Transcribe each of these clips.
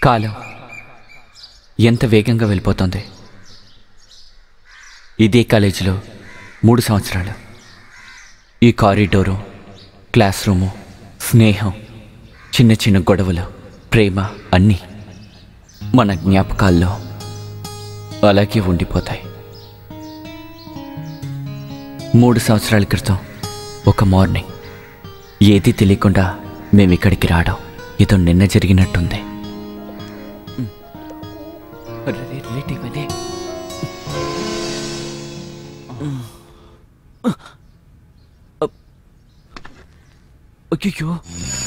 కాలం ఎంత వేగంగా వెళ్ళిపోతుంది ఇదే కాలేజీలో మూడు సంవత్సరాలు ఈ కారిడోరు క్లాస్ రూము స్నేహం చిన్న చిన్న గొడవలు ప్రేమ అన్నీ మన జ్ఞాపకాల్లో అలాగే ఉండిపోతాయి మూడు సంవత్సరాల క్రితం ఒక మార్నింగ్ ఏది తెలియకుండా మేము ఇక్కడికి రావడం ఏదో నిన్న జరిగినట్టుంది రిలేటివ్ అదే అయ్యో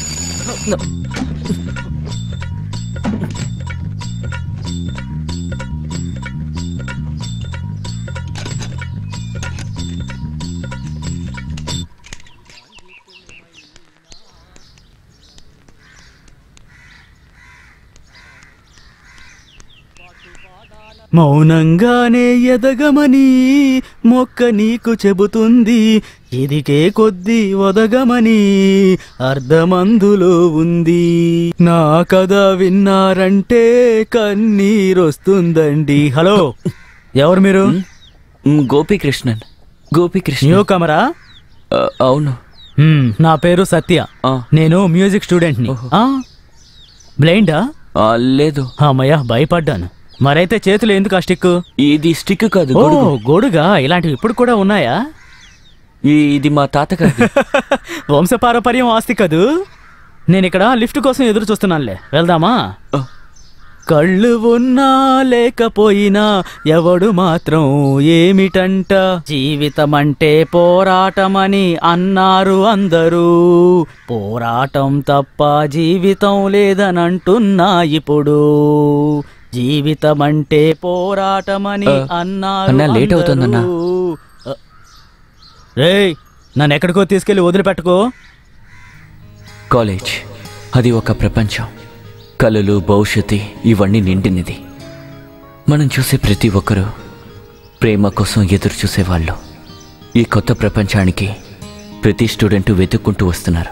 మౌనంగానే ఎదగమని మొక్క నీకు చెబుతుంది ఎదిగే కొద్దీ ఒదగమని అర్ధమందులో ఉంది నా కథ విన్నారంటే కన్నీరొస్తుందండి హలో ఎవరు మీరు మ్, గోపీకృష్ణన్ గోపీకృష్ణ న్యూ కమరా అవును హ్మ్, నా పేరు సత్య ఆ. నేను మ్యూజిక్ స్టూడెంట్ని ఓహో. ఆ? బ్లైండా ఆ, లేదు అమ్మయ్య భయపడ్డాను మరైతే చేతులు ఎందుకు ఆ స్టిక్ ఇది స్టిక్ కాదు ఓ గొడుగు. గొడుగా ఇలాంటివి ఇప్పుడు కూడా ఉన్నాయా ఈ- ఇది మా తాతగారి వంశపారపర్యం ఆస్తి కదూ నేను ఇక్కడ లిఫ్ట్ కోసం ఎదురు చూస్తున్నానులే వెళ్దామా కళ్ళు ఉన్నా లేకపోయినా ఎవడు మాత్రం ఏమిటంట జీవితం అంటే పోరాటమని అన్నారు అందరూ పోరాటం తప్ప జీవితం లేదనంటున్నా ఇప్పుడు జీవితం అంటే పోరాటమని ఆ, అన్నారు అన్నా, లేట్ అవుతుందన్నా. అందరూ. రేయ్ నన్ను ఎక్కడికో తీసుకెళ్లి వదిలిపెట్టుకో కాలేజ్ అది ఒక ప్రపంచం కళలు భవిష్యత్తు ఇవన్నీ నిండినది మనం చూసే ప్రతి ఒక్కరూ ప్రేమ కోసం ఎదురు చూసేవాళ్ళు ఈ కొత్త ప్రపంచానికి ప్రతి స్టూడెంట్ వెతుక్కుంటూ వస్తున్నారు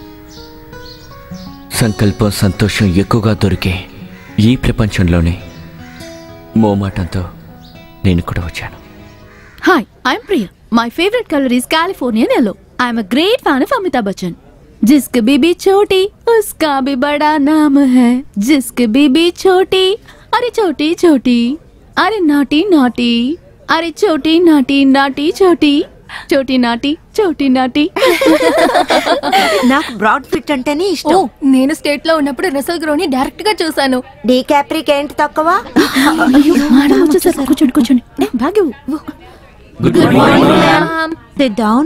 సంకల్పం సంతోషం ఎక్కువగా దొరికే ఈ ప్రపంచంలోనే మోమాటంతో నేను కూడా వచ్చాను Hi, I'm Priya. My favorite color is Californian yellow. I'm a great fan of Amitabh Bachchan. जिसकी बीबी छोटी उसका भी बड़ा नाम है जिसकी बीबी छोटी अरे छोटी छोटी अरे नाटी नाटी अरे छोटी नाटी नाटी छोटी छोटी नाटी छोटी नाटी నాకు బ్రాడ్ ఫిట్ అంటేనే ఓ ఇష్టం నేను స్టేట్ లో ఉన్నప్పుడు రసల్ గ్రోని డైరెక్ట్ గా చూసాను డీ క్యాప్రిక్ ఏంటి తక్కువ అయ్యో మేడం వచ్చేసారు కూర్చోండి కూర్చోండి ఏ, బ్యాగ్ ఇవ్వు. సిట్ డౌన్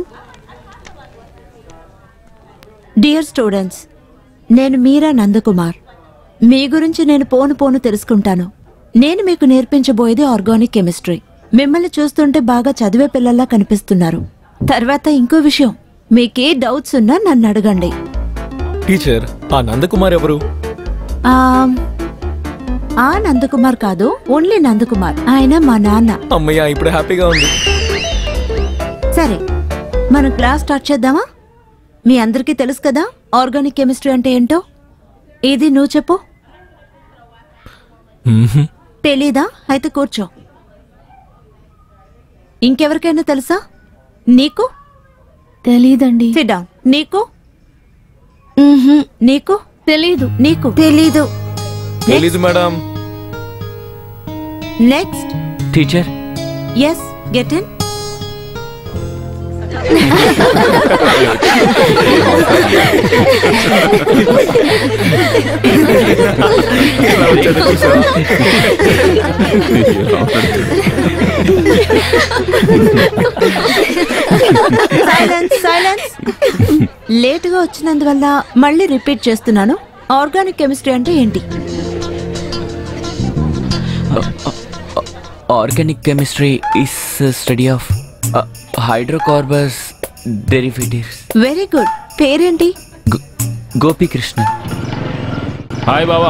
డియర్ స్టూడెంట్స్ నేను మీరా నందకుమార్ మీ గురించి నేను పోను పోను తెలుసుకుంటాను నేను మీకు నేర్పించబోయేది ఆర్గానిక్ కెమిస్ట్రీ మిమ్మల్ని చూస్తుంటే బాగా చదివే పిల్లల్లా కనిపిస్తున్నారు తర్వాత ఇంకో విషయం మీకే డౌట్స్ ఉన్నా నన్ను అడగండి టీచర్ ఆ నందకుమార్ ఎవరు ఆ ఆ నందకుమార్ కాదు ఓన్లీ నందకుమార్ ఆయన మా నాన్న అమ్మయ్య ఇప్పుడు హ్యాపీగా ఉంది సరే మనం క్లాస్ స్టార్ట్ చేద్దామా మీ అందరికీ తెలుసు కదా ఆర్గానిక్ కెమిస్ట్రీ అంటే ఏంటో ఇది నువ్వు చెప్పు మ్మ్హ్మ్. తెలీదా అయితే కూర్చో ఇంకెవరికైనా తెలుసా నీకు తెలీదండి Sit down. నీకు నీకు తెలీదు నీకు తెలీదు తెలీదు madam next teacher yes get in silence silence లేటుగా వచ్చినందువల్ల మళ్ళీ రిపీట్ చేస్తున్నాను ఆర్గానిక్ కెమిస్ట్రీ అంటే ఏంటి organic chemistry is study of hydrocarbons derivatives very good పేరేంటి గోపీకృష్ణ హాయ్ బావా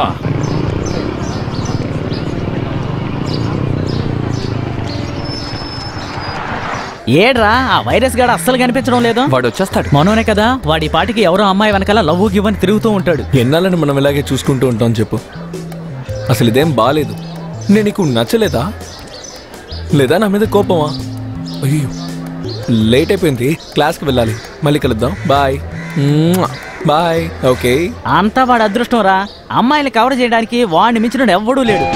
ఏడ్రా ఆ వైరస్ గాడు అస్సలు కనిపించడం లేదు వాడు వచ్చేస్తాడు మనోనే కదా వాడి పాటికి ఎవరో అమ్మాయి వెనకాల లవ్ గివ్ అని తిరుగుతూ ఉంటాడు ఎన్నాళ్ళని మనం ఇలాగే చూసుకుంటూ ఉంటాం చెప్పు అసలు ఇదేం బాగాలేదు నేను నీకు నచ్చలేదా లేదా నా మీద కోపమా అయ్యో లేట్ అయిపోయింది క్లాస్కి వెళ్ళాలి మళ్ళీ కలుద్దాం బాయ్ బాయ్ ఓకే అంతా వాడు అదృష్టం రా అమ్మాయిని కవర్ చేయడానికి వాడిని మించిన ఎవ్వడూ లేడు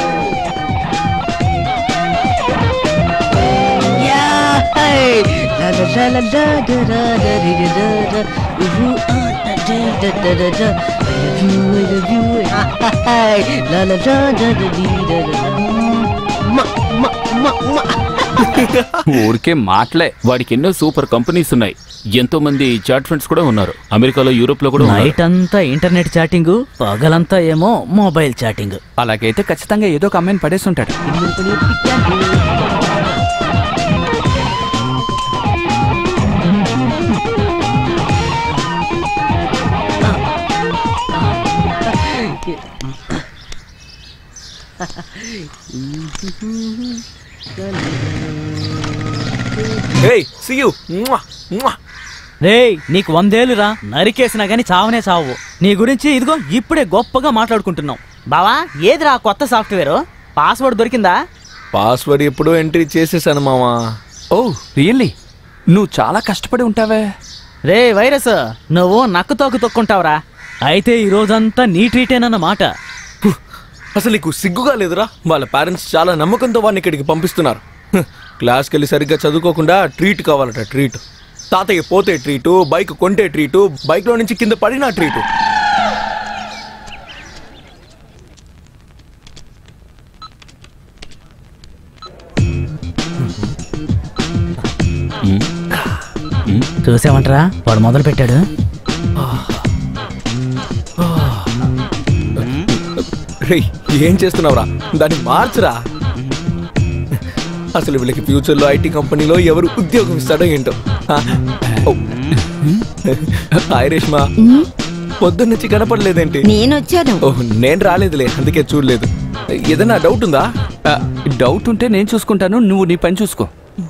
ఊరికే మాటలే వాడికి ఎన్నో సూపర్ కంపెనీస్ ఉన్నాయి ఎంతో మంది చాట్ ఫ్రెండ్స్ కూడా ఉన్నారు అమెరికాలో యూరోప్ లో కూడా ఉన్నారు. నైట్ అంతా ఇంటర్నెట్ చాటింగ్ పగలంతా ఏమో మొబైల్ చాటింగ్ అలాగైతే ఖచ్చితంగా ఏదో ఒక అమ్మాయిని పడేసి ఉంటాడు హేయ్ సీ యూ రేయ్ నీకు వందేలురా నరికేసినా గానీ చావనే చావు నీ గురించి ఇదిగో ఇప్పుడే గొప్పగా మాట్లాడుకుంటున్నాం బావా ఏదిరా కొత్త సాఫ్ట్వేర్ పాస్వర్డ్ దొరికిందా పాస్వర్డ్ ఎప్పుడో ఎంట్రీ చేసేసాను మామా ఓ రియల్లీ నువ్వు చాలా కష్టపడి ఉంటావే రే వైరస్ నువ్వు నక్కు తోకు తొక్కుంటావురా అయితే ఈ రోజంతా నీ ట్రీటేనన్నమాట హు, అసలు నీకు సిగ్గుగా లేదురా వాళ్ళ పేరెంట్స్ చాలా నమ్మకంతో వాడిని ఇక్కడికి పంపిస్తున్నారు హ్, క్లాస్కి వెళ్ళి సరిగ్గా చదువుకోకుండా ట్రీట్ కావాలట ట్రీట్ తాతయ్య పోతే ట్రీటు బైక్ కొంటే ట్రీటు బైక్లో నుంచి కింద పడిన ట్రీటు చూసామంటరా వాడు మొదలు పెట్టాడు రేయ్ ఏం చేస్తున్నావురా దాన్ని మార్చురా అసలు వీళ్ళకి ఫ్యూచర్లో ఐటీ కంపెనీలో ఎవరు ఉద్యోగం ఇస్తాడో ఏంటో ఆ, ఓ. హాయ్ రేష్మా పొద్దున్నుంచి కనపడలేదేంటి నేనొచ్చాను ఓహ్ నేను రాలేదులే అందుకే చూడలేదు ఏదైనా డౌట్ ఉందా ఆ, డౌట్ ఉంటే నేను చూసుకుంటాను నువ్వు నీ పని చూసుకో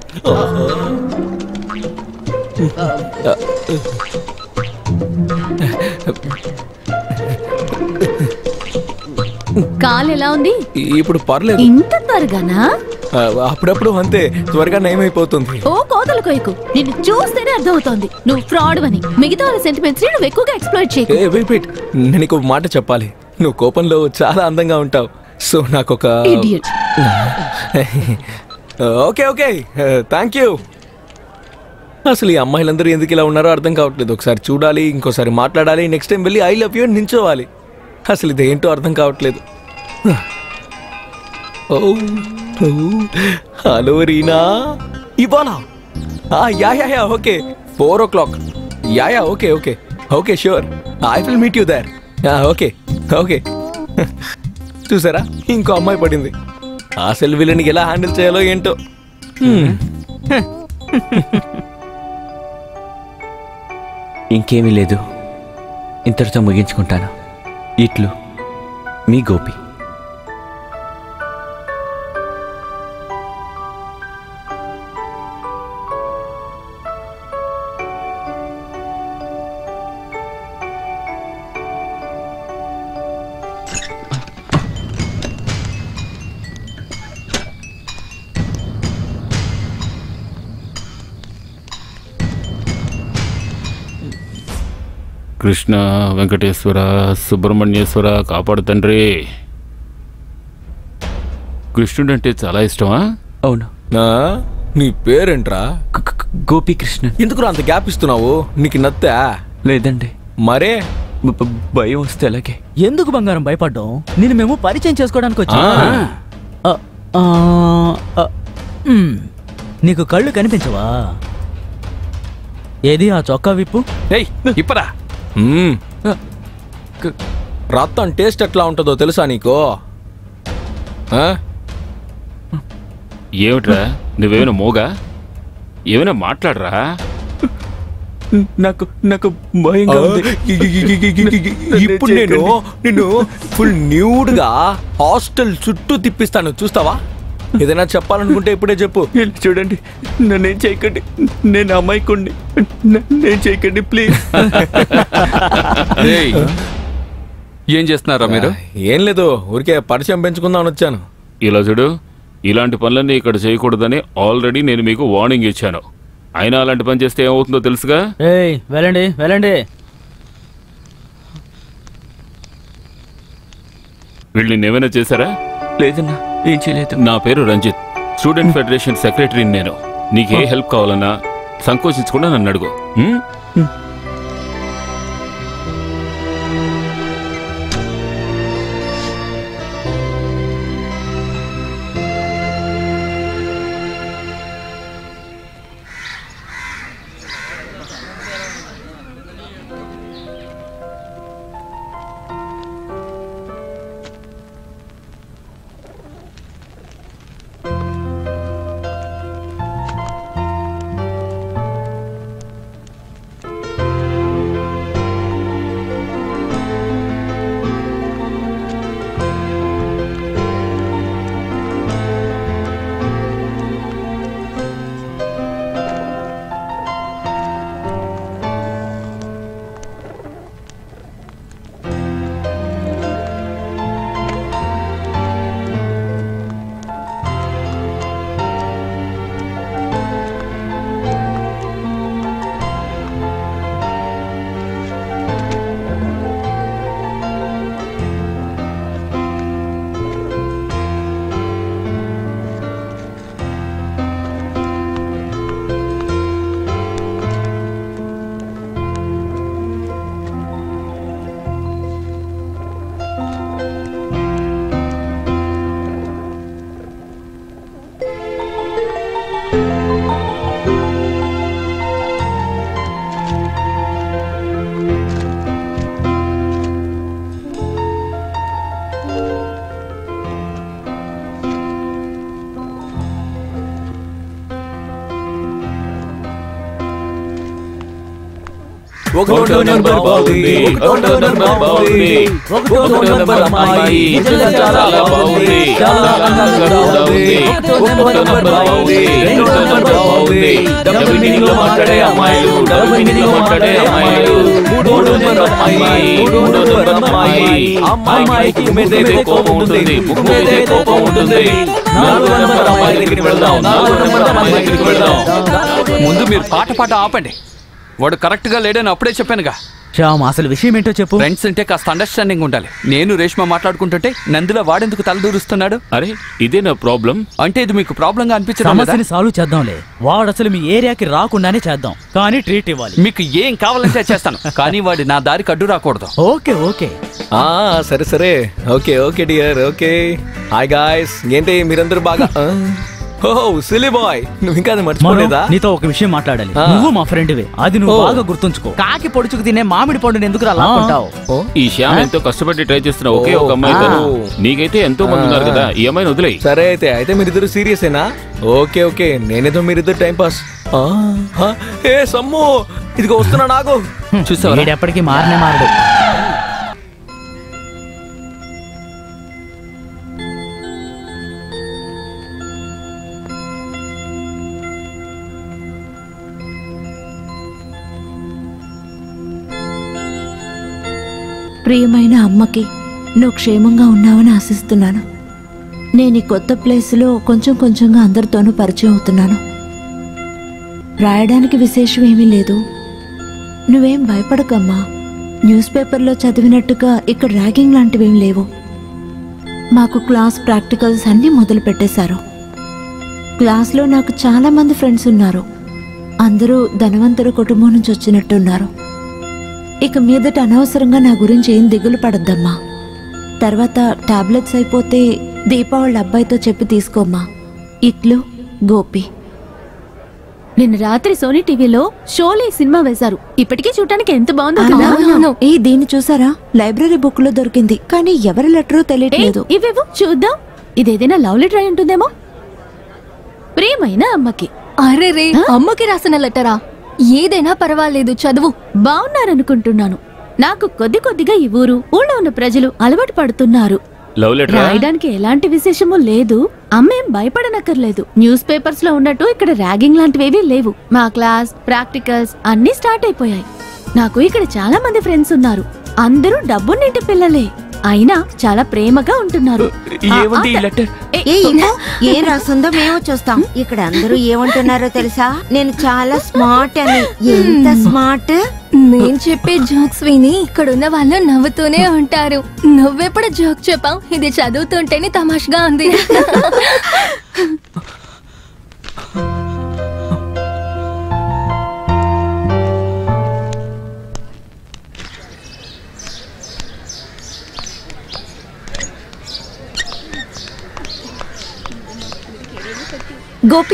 కాలు ఎలా ఉంది ఇప్పుడు పర్లేదు ఇంత త్వరగానా ఆ, అప్పుడప్పుడు అంతే త్వరగా నయమైపోతుంది ఓ కోతలు కొయ్యకు నిన్ను చూస్తేనే అర్థమవుతోంది నువ్వు ఫ్రాడ్ అని మిగతా వాళ్ళ సెంటిమెంట్స్ ని నువ్వు ఎక్కువగా ఎక్స్ప్లోర్ చేయకు ఏ వెయిట్ వెయిట్ నేను నీకు ఒక మాట చెప్పాలి నువ్వు కోపంలో చాలా అందంగా ఉంటావు సో నాకు ఒక Idiot. Okay okay thank you అసలు ఈ అమ్మాయిలందరూ ఎందుకు ఇలా ఉన్నారో అర్థం కావట్లేదు ఒకసారి చూడాలి ఇంకోసారి మాట్లాడాలి నెక్స్ట్ టైం వెళ్ళి ఐ లవ్ యూ అని నించోవాలి అసలు ఇది ఏంటో అర్థం కావట్లేదు ఓ ఓ, హలో రీనా ఇవాళ ఆ, yeah yeah yeah okay four o'clock yeah yeah okay okay okay sure I will meet you there okay okay చూసారా ఇంకో అమ్మాయి పడింది ఆ సెల్వీలని ఎలా హ్యాండిల్ చేయాలో ఏంటో హ్మ్. ఇంకేమీ లేదు ఇంతటితో ముగించుకుంటాను ఇట్లు మీ గోపి కృష్ణ వెంకటేశ్వర సుబ్రహ్మణ్యేశ్వర కాపాడు తండ్రి కృష్ణుడు అంటే చాలా ఇష్టమా అవును నా నీ పేరేంట్రా క- క- గోపీకృష్ణన్ ఎందుకు అంత గ్యాప్ ఇస్తున్నావు నీకు నత్తా లేదండి మరే బ- బ- భయం వస్తే అలాగే ఎందుకు బంగారం భయపడ్డాం నేను మేము పరిచయం చేసుకోవడానికి వచ్చా ఆ. నీకు కళ్ళు కనిపించవా ఏది ఆ చొక్కా విప్పు ఏయ్ ఇప్పరా మ్మ్. రక్తం టేస్ట్ ఎట్లా ఉంటుందో తెలుసా నీకు ఆ? ఏమిట్రా నువ్వేమైనా మోగా ఏమైనా మాట్లాడరా నాకు నాకు భయంగా ఉంది ఇప్పుడు నేను నిన్ను ఫుల్ న్యూడ్ గా హాస్టల్ చుట్టూ తిప్పిస్తాను చూస్తావా ఏదైనా చెప్పాలనుకుంటే ఇప్పుడే చెప్పు వెళ్ళి చూడండి నన్నేం చేయకండి నేను అమ్మాయికుండి నేను చేయకండి ప్లీజ్ ఏయ్, ఏం చేస్తున్నారా మీరు ఏం లేదు ఊరికే పరిచయం పెంచుకుందామని వచ్చాను ఇలా చూడు ఇలాంటి పనులన్నీ ఇక్కడ చేయకూడదని ఆల్రెడీ నేను మీకు వార్నింగ్ ఇచ్చాను అయినా అలాంటి పని చేస్తే ఏమవుతుందో తెలుసుగా ఏయ్ వెళ్ళండి వెళ్ళండి వీళ్ళు ఏమైనా చేశారా లేదన్నా ఏం చేయలేదు నా పేరు రంజిత్ స్టూడెంట్ ఫెడరేషన్ సెక్రటరీని నేను నీకు ఏ హెల్ప్ కావాలన్నా సంకోచించకుండా నన్ను అడుగు ఉం? ఒకటో నెంబర్ బాగుంది ఒకటో నెంబర్ బాగుంది ఒకటో నెంబర్ అమ్మాయి నిజంగా చాలా బాగుంది చాలా అందంగా ఉంది ఒకటో నెంబర్ బాగుంది రెండో నెంబర్ బాగుంది డబుల్ మీనింగ్ లో మాట్లాడే అమ్మాయిలు డబుల్ మీనింగ్ లో మాట్లాడే అమ్మాయిలు మూడో నెంబర్ అమ్మాయి మూడో నెంబర్ అమ్మాయి అమ్మాయికి మీదే కోపం ఉంటుంది ముక్కు మీదే కోపం ఉంటుంది నాలుగో నెంబర్ అమ్మాయి దగ్గరికి వెళ్దాం నాలుగో నెంబర్ అమ్మాయి దగ్గరికి వెళ్దాం ముందు మీరు పాట పాట ఆపండి వాడు కరెక్ట్ గా లేడని అప్పుడే చెప్పానుగా శ్యామ్ అసలు విషయం ఏంటో చెప్పు ఫ్రెండ్స్ అంటే కాస్త అండర్స్టాండింగ్ ఉండాలి నేను రేష్మ మాట్లాడుకుంటుంటే నందులో వాడెందుకు తలదూరుస్తున్నాడు అరే ఇదే నా ప్రాబ్లం అంటే ఇది మీకు ప్రాబ్లం గా అనిపించడం లేదా? సమస్యని సాల్వ్ చేద్దాంలే వాడు అసలు మీ ఏరియాకి రాకుండానే చేద్దాం కానీ ట్రీట్ ఇవ్వాలి మీకు ఏం కావాలంటే చేస్తాను కానీ వాడి నా దారికి అడ్డు రాకూడదు ఓకే ఓకే ఆ సరే సరే okay okay dear okay hi guys ఏంటి మీరందరూ బాగా ఓహో సిలీ బాయ్ నువ్వు ఇంకా అది మను, మర్చిపోలేదా నీతో ఒక విషయం మాట్లాడాలి ఆ. నువ్వు మా ఫ్రెండ్వే అది నువ్వు ఓ. బాగా గుర్తుంచుకో కాకి పొడుచుకు తినే మామిడి పండుని ఎందుకు అలా లాక్కుంటావు ఓ, ఈ శ్యామ్ ఎంతో కష్టపడి ట్రై చేస్తున్న ఒకే ఒక అమ్మాయి తను నీకైతే ఎంతో మంది ఉన్నారు కదా ఈ అమ్మాయిని వదిలేయి సరే అయితే అయితే మీరిద్దరు సీరియసేనా ఓకే ఓకే నేనేదో మీరిద్దరు టైం పాస్ ఆ, ఆ, ఏ సమ్ము ఇదిగో వస్తున్నా నాకు చూసావా వీడెప్పటికీ మారనే మారడు ప్రియమైన అమ్మకి నువ్వు క్షేమంగా ఉన్నావని ఆశిస్తున్నాను నేను ఈ కొత్త ప్లేస్లో కొంచెం కొంచెంగా అందరితోనూ పరిచయం అవుతున్నాను రాయడానికి విశేషం ఏమీ లేదు నువ్వేం భయపడకమ్మా న్యూస్ పేపర్లో చదివినట్టుగా ఇక్కడ ర్యాగింగ్ లాంటివేం లేవు మాకు క్లాస్ ప్రాక్టికల్స్ అన్నీ మొదలు పెట్టేశారు క్లాస్లో నాకు చాలా మంది ఫ్రెండ్స్ ఉన్నారు అందరూ ధనవంతుల కుటుంబం నుంచి వచ్చినట్టున్నారు ఇక మీదట అనవసరంగా నా గురించి ఏం దిగులు పడద్దమ్మా తర్వాత టాబ్లెట్స్ అయిపోతే దీపావళి అబ్బాయితో చెప్పి తీసుకోమ్మా ఇట్లు గోపి నిన్న రాత్రి సోనీ టీవీలో షోలే సినిమా వేశారు ఇప్పటికీ చూడటానికి ఎంత బాగుందో కదా అవునవును. ఏ దీన్ని చూసారా లైబ్రరీ బుక్ లో దొరికింది కానీ ఎవరి లెటరో ఏ, తెలియట్లేదు ఇవేవో చూద్దాం ఇదేదైనా లవ్ లెటర్ అయి ఉంటుందేమో ప్రియమైన అమ్మకి అరే రే అమ్మకి రాసిన లెటరా ఏదైనా పర్వాలేదు చదువు బాగున్నారనుకుంటున్నాను నాకు కొద్ది కొద్దిగా ఈ ఊరు ఊళ్ళో ఉన్న ప్రజలు అలవాటు పడుతున్నారు లవ్ లెటర్ రాయడానికి ఎలాంటి విశేషము లేదు అమ్మేం భయపడనక్కర్లేదు న్యూస్ పేపర్స్ లో ఉన్నట్టు ఇక్కడ ర్యాగింగ్ లాంటివేవీ లేవు మా క్లాస్ ప్రాక్టికల్స్ అన్నీ స్టార్ట్ అయిపోయాయి నాకు ఇక్కడ చాలా మంది ఫ్రెండ్స్ ఉన్నారు అందరూ డబ్బు నింటి పిల్లలే అయినా చాలా ప్రేమగా ఉంటున్నారు ఏముంది ఈ లెటర్ ఏ ఇవ్వు. ఏం రాస్తుందో మేము చూస్తాం ఇక్కడ అందరూ ఏమంటున్నారో తెలుసా నేను చాలా స్మార్ట్ అని ఎంత స్మార్ట్ నేను చెప్పే జోక్స్ విని ఇక్కడ ఉన్న వాళ్ళు నవ్వుతూనే ఉంటారు నువ్వెప్పుడు జోక్ చెప్పావు ఇది చదువుతుంటేనే తమాషగా ఉంది గోపి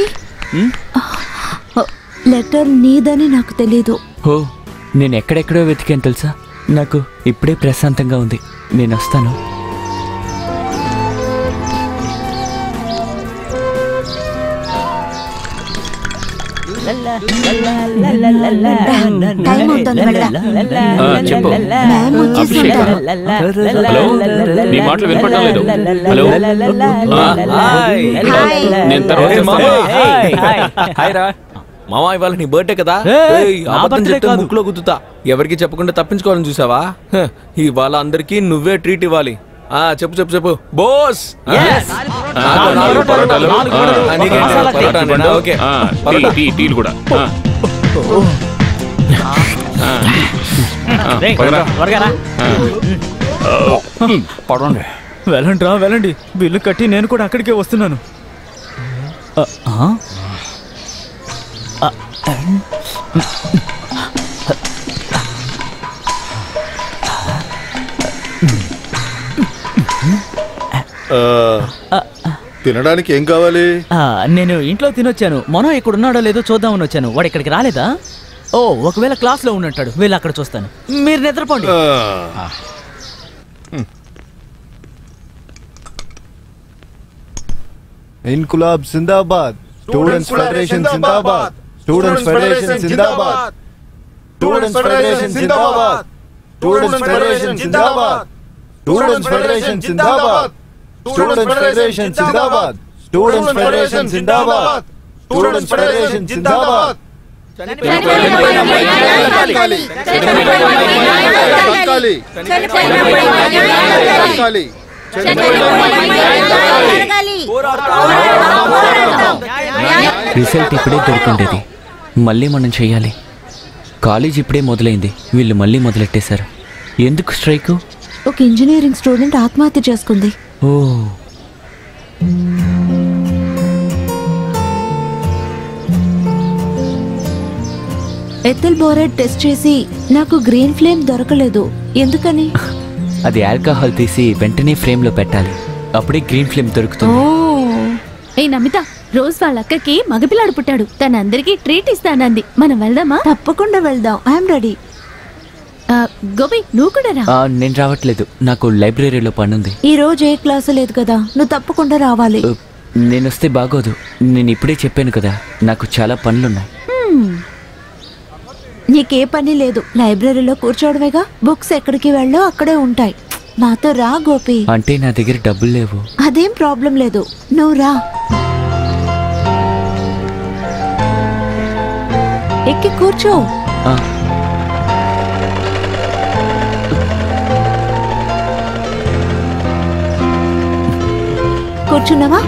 లెటర్ నీదని నాకు తెలీదు ఓ నేను ఎక్కడెక్కడో వెతికాను తెలుసా నాకు ఇప్పుడే ప్రశాంతంగా ఉంది నేను వస్తాను టైం అవుతుంది వెళ్దాం ఆ, చెప్పు మ్యామ్ అభిషేక్ వచ్చేసిందా హలో మీ మాటలు వినపడటం లేదు హలో ఆ, హాయ్ హాయ్ నేను తర్వాత ఏ మామ. చేస్తాను. హాయ్ రా మామ ఇవాళ నీ బర్త్డే కదా ఏయ్, ఏయ్, నా అబద్ధం birthday చెప్తే కాదు. ముక్కులో గుద్దుతా ఎవరికి చెప్పకుండా తప్పించుకోవాలని చూసావా హ, ఇవాళ అందరికి నువ్వే ట్రీట్ ఇవ్వాలి ఆ చెప్పు చెప్పు చెప్పు బోస్ ఆ, ఆ, నాలుగు నాలుగు పరోటాలు. నాలుగు ఆ, పరోటాలు. ఆ, నీకేంటి? మసాలా టీ. పరోటా నేనా? ఓకే ఆ, టీ, పరోటా. టీ, టీలు కూడా ఆ. ఆ. ఆ, రేయ్, పదరా. త్వరగా రా. పడండి వెళ్ళండి రా వెళ్ళండి బిల్లు కట్టి నేను కూడా అక్కడికే వస్తున్నాను ఆ, ఆ? ఆ, తినడానికి ఏం కావాలి ఆ, నేను ఇంట్లో తినొచ్చాను మనం ఇక్కడ ఉన్నాడో లేదో చూద్దామని వచ్చాను వాడు ఇక్కడికి రాలేదా ఓ ఒకవేళ క్లాస్ లో ఉన్నట్టాడు వీళ్ళు అక్కడ చూస్తాను మీరు నిద్రపోండి ఆ, इनकुलाब जिंदाबाद स्टूडेंट्स फेडरेशन जिंदाबाद स्टूडेंट्स फेडरेशन जिंदाबाद स्टूडेंट्स फेडरेशन जिंदाबाद स्टूडेंट्स फेडरेशन जिंदाबाद स्टूडेंट्स फेडरेशन जिंदाबाद स्टूडेंट्स फेडरेशन जिंदाबाद स्टूडेंट्स फेडरेशन जिंदाबाद स्टूडेंट्स फेडरेशन जिंदाबाद తగ్గాలి. తగ్గాలి. తగ్గాలి. రిజల్ట్ ఇప్పుడే దొరికిండేది మళ్ళీ మనం చెయ్యాలి కాలేజ్ ఇప్పుడే మొదలైంది వీళ్ళు మళ్ళీ మొదలెట్టేశారు ఎందుకు స్ట్రైకు ఒక ఇంజనీరింగ్ స్టూడెంట్ ఆత్మహత్య చేసుకుంది ఓ ఎథిల్ బోరేట్ టెస్ట్ చేసి నాకు గ్రీన్ ఫ్లేమ్ దొరకలేదు ఎందుకని అది ఆల్కహాల్ తీసి వెంటనే ఫ్రేమ్లో పెట్టాలి అప్పుడే గ్రీన్ ఫ్లేమ్ ఓ దొరుకుతుంది ఏ నమిత రోజ్ వాళ్ళ అక్కకి మగపిల్లాడు పుట్టాడు తనందరికీ ట్రీట్ ఇస్తానంది మనం వెళ్దామా తప్పకుండా వెళ్దాం ఐఎమ్ రెడీ ఆ, గోపి నువ్వు కూడా రా ఆ, నేను రావట్లేదు నాకు లైబ్రరీలో పనుంది ఈ రోజు ఏ క్లాసు లేదు కదా నువ్వు తప్పకుండా రావాలి ఉ, నేను వస్తే బాగోదు నేను ఇప్పుడే చెప్పాను కదా నాకు చాలా పనులున్నాయి హ్మ్. నీకే పని లేదు లైబ్రరీలో కూర్చోవడమేగా బుక్స్ ఎక్కడికి వెళ్ళో అక్కడే ఉంటాయి నాతో రా గోపి అంటే నా దగ్గర డబ్బులు లేవు అదేం ప్రాబ్లం లేదు నువ్వు రా ఎక్కి కూర్చో ఆ, కూర్చున్నావా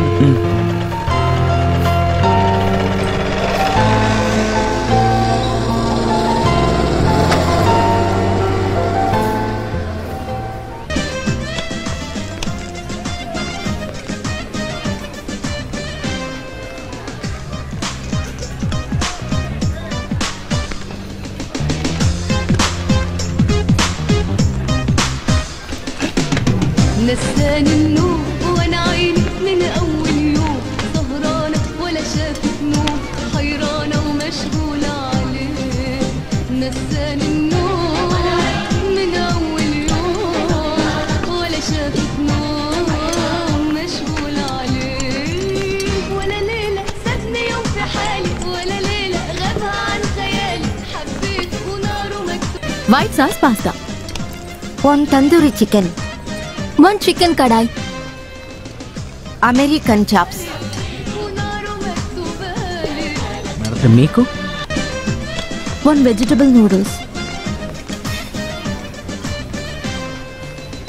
نساني النوم وانا عيني من اول يوم سهرانه ولا شافت نوم حيرانه ومشغوله عليه نساني النوم من اول يوم ولا شافت نوم مشغوله عليه ولا ليله سابني يوم في حالي ولا ليله غاب عن خيالي حبيت وناره مكتوب white sauce pasta one tandoori chicken one chicken kadai American chops وناره مكتوبه لي మీకు వన్ వెజిటబుల్ నూడిల్స్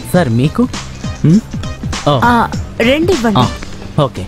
సార్ మీకు ఓ, ఆ, రెండు ఇవ్వండి ఓకే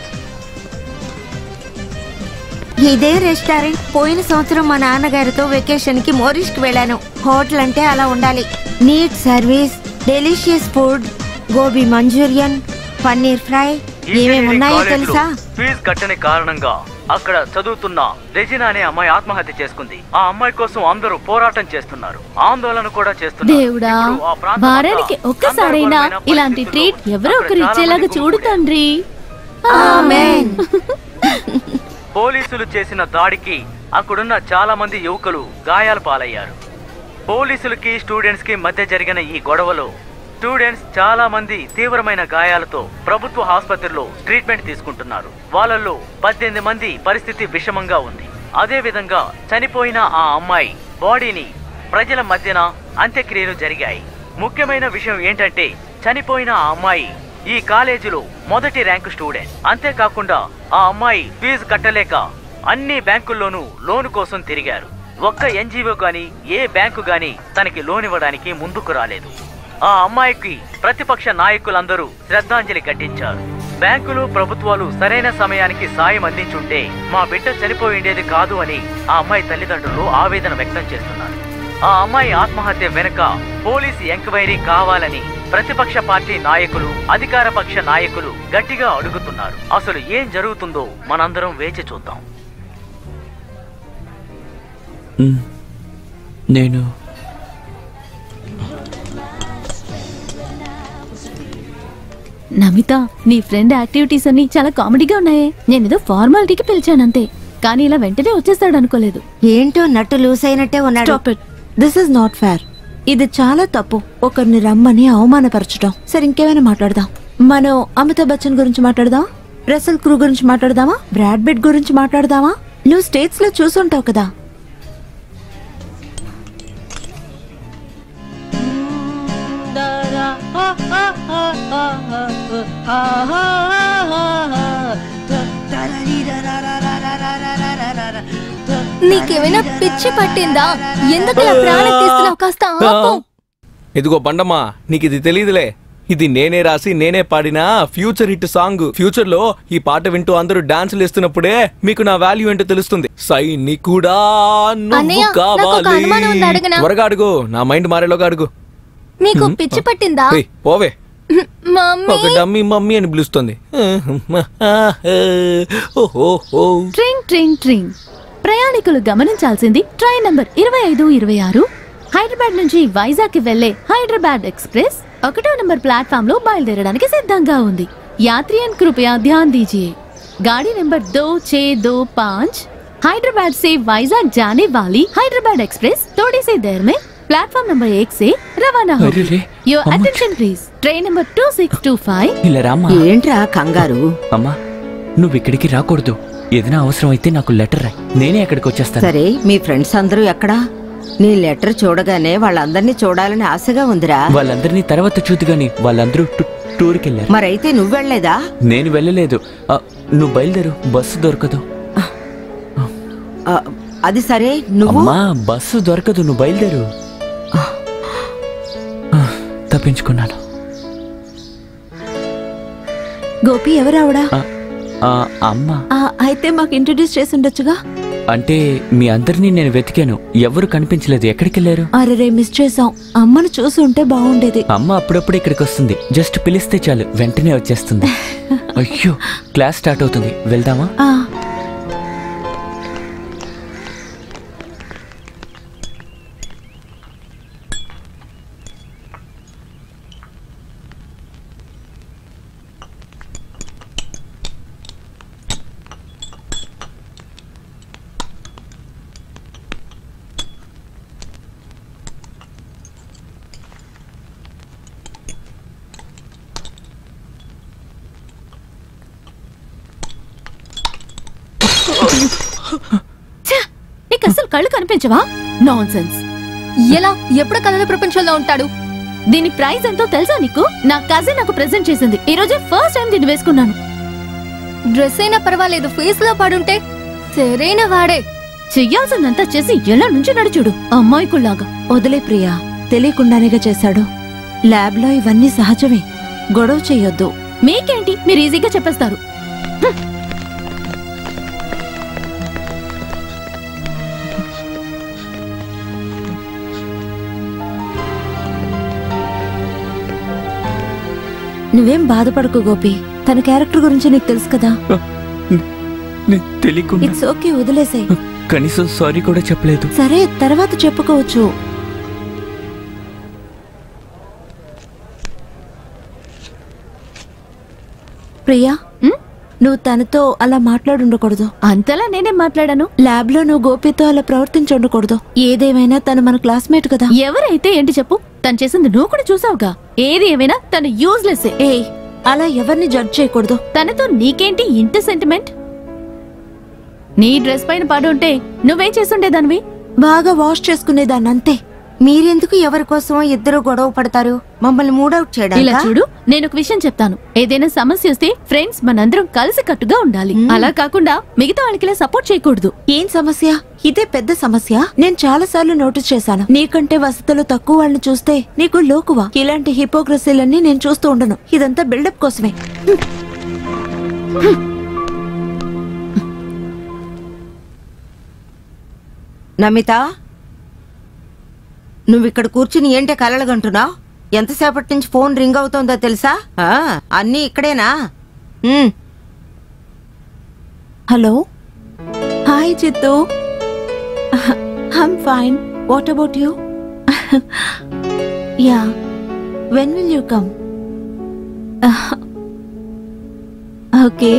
ఇదే రెస్టారెంట్ పోయిన సంవత్సరం మా నాన్నగారితో వెకేషన్ కి మోరిష్ కి వెళ్ళాను హోటల్ అంటే అలా ఉండాలి neat service delicious food gobi Manchurian paneer fry ఏమేమి ఉన్నాయో తెలుసా ఫీజు కట్టని కారణంగా అక్కడ చదువుతున్న రెజినా అనే అమ్మాయి ఆత్మహత్య చేసుకుంది ఆ అమ్మాయి కోసం అందరూ పోరాటం చేస్తున్నారు ఆందోళన కూడా చేస్తున్నారు దేవుడా ఇప్పుడు ఆ ప్రాంతం వారానికి అంతా ఒక్కసారైనా గందరగోళమైన ఇలాంటి ట్రీట్ పరిస్థితుల్లో ఎవరో అక్కడ ఒకరు చాలా ఇచ్చేలాగా మంది చూడు తండ్రి ఆమేన్. పోలీసులు చేసిన దాడికి అక్కడున్న చాలా మంది యువకులు గాయాల పాలయ్యారు పోలీసులకి స్టూడెంట్స్ కి మధ్య జరిగిన ఈ గొడవలో స్టూడెంట్స్ చాలా మంది తీవ్రమైన గాయాలతో ప్రభుత్వ ఆసుపత్రిలో ట్రీట్మెంట్ తీసుకుంటున్నారు వాళ్ళల్లో పద్దెనిమిది మంది పరిస్థితి విషమంగా ఉంది అదే విధంగా చనిపోయిన ఆ అమ్మాయి బాడీని ప్రజల మధ్యన అంత్యక్రియలు జరిగాయి ముఖ్యమైన విషయం ఏంటంటే చనిపోయిన ఆ అమ్మాయి ఈ కాలేజీలో మొదటి ర్యాంకు స్టూడెంట్ అంతేకాకుండా ఆ అమ్మాయి ఫీజు కట్టలేక అన్ని బ్యాంకుల్లోనూ లోను కోసం తిరిగారు ఒక్క ఎన్జిఓ గాని ఏ బ్యాంకు గాని తనకి లోన్ ఇవ్వడానికి ముందుకు రాలేదు ఆ అమ్మాయికి ప్రతిపక్ష నాయకులందరూ శ్రద్ధాంజలి ఘటించారు బ్యాంకులు ప్రభుత్వాలు సరైన సమయానికి సాయం అందించుంటే మా బిడ్డ చనిపోయి ఉండేది కాదు అని ఆ అమ్మాయి తల్లిదండ్రులు ఆవేదన వ్యక్తం చేస్తున్నారు ఆ అమ్మాయి ఆత్మహత్య వెనుక పోలీసు ఎంక్వైరీ కావాలని ప్రతిపక్ష పార్టీ నాయకులు అధికార పక్ష నాయకులు గట్టిగా అడుగుతున్నారు అసలు ఏం జరుగుతుందో మనందరం వేచి చూద్దాం మ్, నేను నమిత నీ ఫ్రెండ్ యాక్టివిటీస్ అన్ని చాలా కామెడీగా ఉన్నాయే నేనేదో ఫార్మాలిటీకి పిలిచానంతే కానీ ఇలా వెంటనే వచ్చేస్తాడు అనుకోలేదు ఏంటో నట్టు లూస్ అయినట్టే ఉన్నాడు stop it this is not fair ఇది చాలా తప్పు ఒకరిని రమ్మని అవమానపరచడం సరే ఇంకేమైనా మాట్లాడదాం మనం అమితాబ్ బచ్చన్ గురించి మాట్లాడదాం రసల్ క్రూ గురించి మాట్లాడదామా బ్రాడ్ బిట్ గురించి మాట్లాడదామా నువ్వు స్టేట్స్ లో చూసుంటావు కదా నీకేమైనా పిచ్చి పట్టిందా ఎందుకు ఇలా ప్రాణం తీస్తున్నావు కాస్త ఆపు ఇదిగో బండమ్మా నీకు ఇది తెలియదులే ఇది నేనే రాసి నేనే పాడిన ఫ్యూచర్ హిట్ సాంగ్ ఫ్యూచర్ లో ఈ పాట వింటూ అందరూ డాన్సులు వేస్తున్నప్పుడే మీకు నా వాల్యూ ఏంటో తెలుస్తుంది సైనికుడా నువ్వు అన్నయ్య, నాకు ఒక కావాలి అనుమానం ఉంది, అడగనా? త్వరగా అడుగు నా మైండ్ మారేలోగా అడుగు నీకు పిచ్చి పట్టిందా ఏయ్, పోవే మమ్మీ ఒక డమ్మీ మమ్మీ అని పిలుస్తుంది ఓహో ట్రింగ్ ట్రింగ్ ట్రింగ్ ప్రయాణికులు గమనించాల్సింది ట్రైన్ నంబర్ ఇరవై ఐదు ఇరవై ఆరు హైదరాబాద్ నుంచి వైజాగ్ కి వెళ్లే హైదరాబాద్ ఎక్స్ప్రెస్ ఒకటో నంబర్ ప్లాట్ఫామ్ లో బయలుదేరడానికి సిద్ధంగా ఉంది యాత్రియన్ కృపయా ధ్యాన్ దీజిए गाड़ी नंबर दो छह दो पाँच हैदराबाद से वैजाग जाने वाली हैदराबाद एक्सप्रेस थोड़ी सी देर में प्लेटफॉर्म नंबर एक से रवाना अरे होगी रे, योर अम्मा। Attention please train number two six two five ఇలా రామ్మా ఏంట్రా కంగారు అమ్మా నువ్వు ఇక్కడికి రాకూడదు ఏదైనా అవసరం అయితే నాకు లెటర్ రాయి నేనే అక్కడికి వచ్చేస్తాను సరే మీ ఫ్రెండ్స్ అందరూ ఎక్కడా నీ లెటర్ చూడగానే వాళ్ళందరినీ చూడాలని ఆశగా ఉందిరా వాళ్ళందరినీ తర్వాత చూద్దు గాని వాళ్ళందరూ టు- టూర్కి వెళ్ళారు మరైతే నువ్వెళ్లేదా నేను వెళ్ళలేదు ఆ, నువ్వు బయలుదేరు బస్సు దొరకదు ఆ, అది సరే నువ్వు అమ్మా బస్సు దొరకదు నువ్వు బయలుదేరు ఆ, తప్పించుకున్నాను గోపి ఎవరావిడా ఆ, ఆ, అమ్మ ఆ, అయితే మాకు ఇంట్రడ్యూస్ చేసి ఉండొచ్చుగా అంటే మీ అందరినీ నేను వెతికాను ఎవరు కనిపించలేదు ఎక్కడికి వెళ్ళారు అరే రే మిస్ చేసాం అమ్మను చూసి ఉంటే బాగుండేది అమ్మ అప్పుడప్పుడు ఇక్కడికి వస్తుంది జస్ట్ పిలిస్తే చాలు వెంటనే వచ్చేస్తుంది అయ్యో క్లాస్ స్టార్ట్ అవుతుంది వెళ్దామా ఆ, ఛ! నీకు అసలు కళ్ళు కనిపించవా నాన్ సెన్స్ ఎలా ఎప్పుడు కళల ప్రపంచంలో ఉంటాడు దీని ప్రైస్ ఎంతో తెలుసా నీకు నా కజిన్ నాకు ప్రెజెంట్ చేసింది ఈ రోజే ఫస్ట్ టైం దీన్ని వేసుకున్నాను డ్రెస్ అయినా పర్వాలేదు ఫేస్ లో పడుంటే సరైన వాడే చెయ్యాల్సిందంతా చేసి ఎలా నుంచి నడుచుడు అమ్మాయికుల్లాగా వదిలే ప్రియా తెలియకుండానేగా చేశాడు ల్యాబ్లో ఇవన్నీ సహజమే గొడవ చెయ్యొద్దు మీకేంటి మీరు ఈజీగా చెప్పేస్తారు నువ్వేం బాధపడకు గోపి తన క్యారెక్టర్ గురించి నీకు తెలుసు కదా తెలియకుండా ఇట్స్ ఓకే వదిలేసాయి కనీసం సారీ కూడా చెప్పలేదు సరే తర్వాత చెప్పుకోవచ్చు ప్రియా నువ్వు తనతో అలా మాట్లాడుండకూడదు అంతలా నేనేం మాట్లాడాను ల్యాబ్ లో నువ్వు గోపితో అలా ప్రవర్తించి ఉండకూడదు ఏదేమైనా తను మన క్లాస్మేట్ కదా ఎవరైతే ఏంటి చెప్పు తను చేసింది నువ్వు కూడా చూసావుగా ఏది ఏమైనా తను యూజ్లెస్ ఏ అలా ఎవరిని జడ్జ్ చేయకూడదు తనతో నీకేంటి ఇంత సెంటిమెంట్ నీ డ్రెస్ పైన పడుంటే నువ్వేం చేసుండేదానివి బాగా వాష్ చేసుకునేదాన్ని అంతే మీరెందుకు ఎవరి కోసం ఇద్దరు గొడవ పడతారు మమ్మల్ని మూడౌట్ ఇలా చేయడానికి చూడు నేను ఒక విషయం చెప్తాను ఏదైనా సమస్య వస్తే ఫ్రెండ్స్ మనందరం కలిసి కట్టుగా ఉండాలి అలా కాకుండా మిగతా వాళ్ళకి సపోర్ట్ చేయకూడదు ఏం సమస్య ఇదే పెద్ద సమస్య నేను చాలా సార్లు నోటీస్ చేశాను నీకంటే వసతులు తక్కువ వాళ్ళని చూస్తే నీకు లోకువా ఇలాంటి హిపోక్రసీలన్నీ నేను చూస్తూ ఉండను ఇదంతా బిల్డప్ కోసమే నమిత నువ్వు ఇక్కడ కూర్చుని ఏంటే కలలుగంటున్నావు ఎంతసేపటి నుంచి ఫోన్ రింగ్ అవుతోందో తెలుసా ఆ, అన్నీ ఇక్కడేనా um, hello hi Chittu I'm fine what about you yeah when will you come okay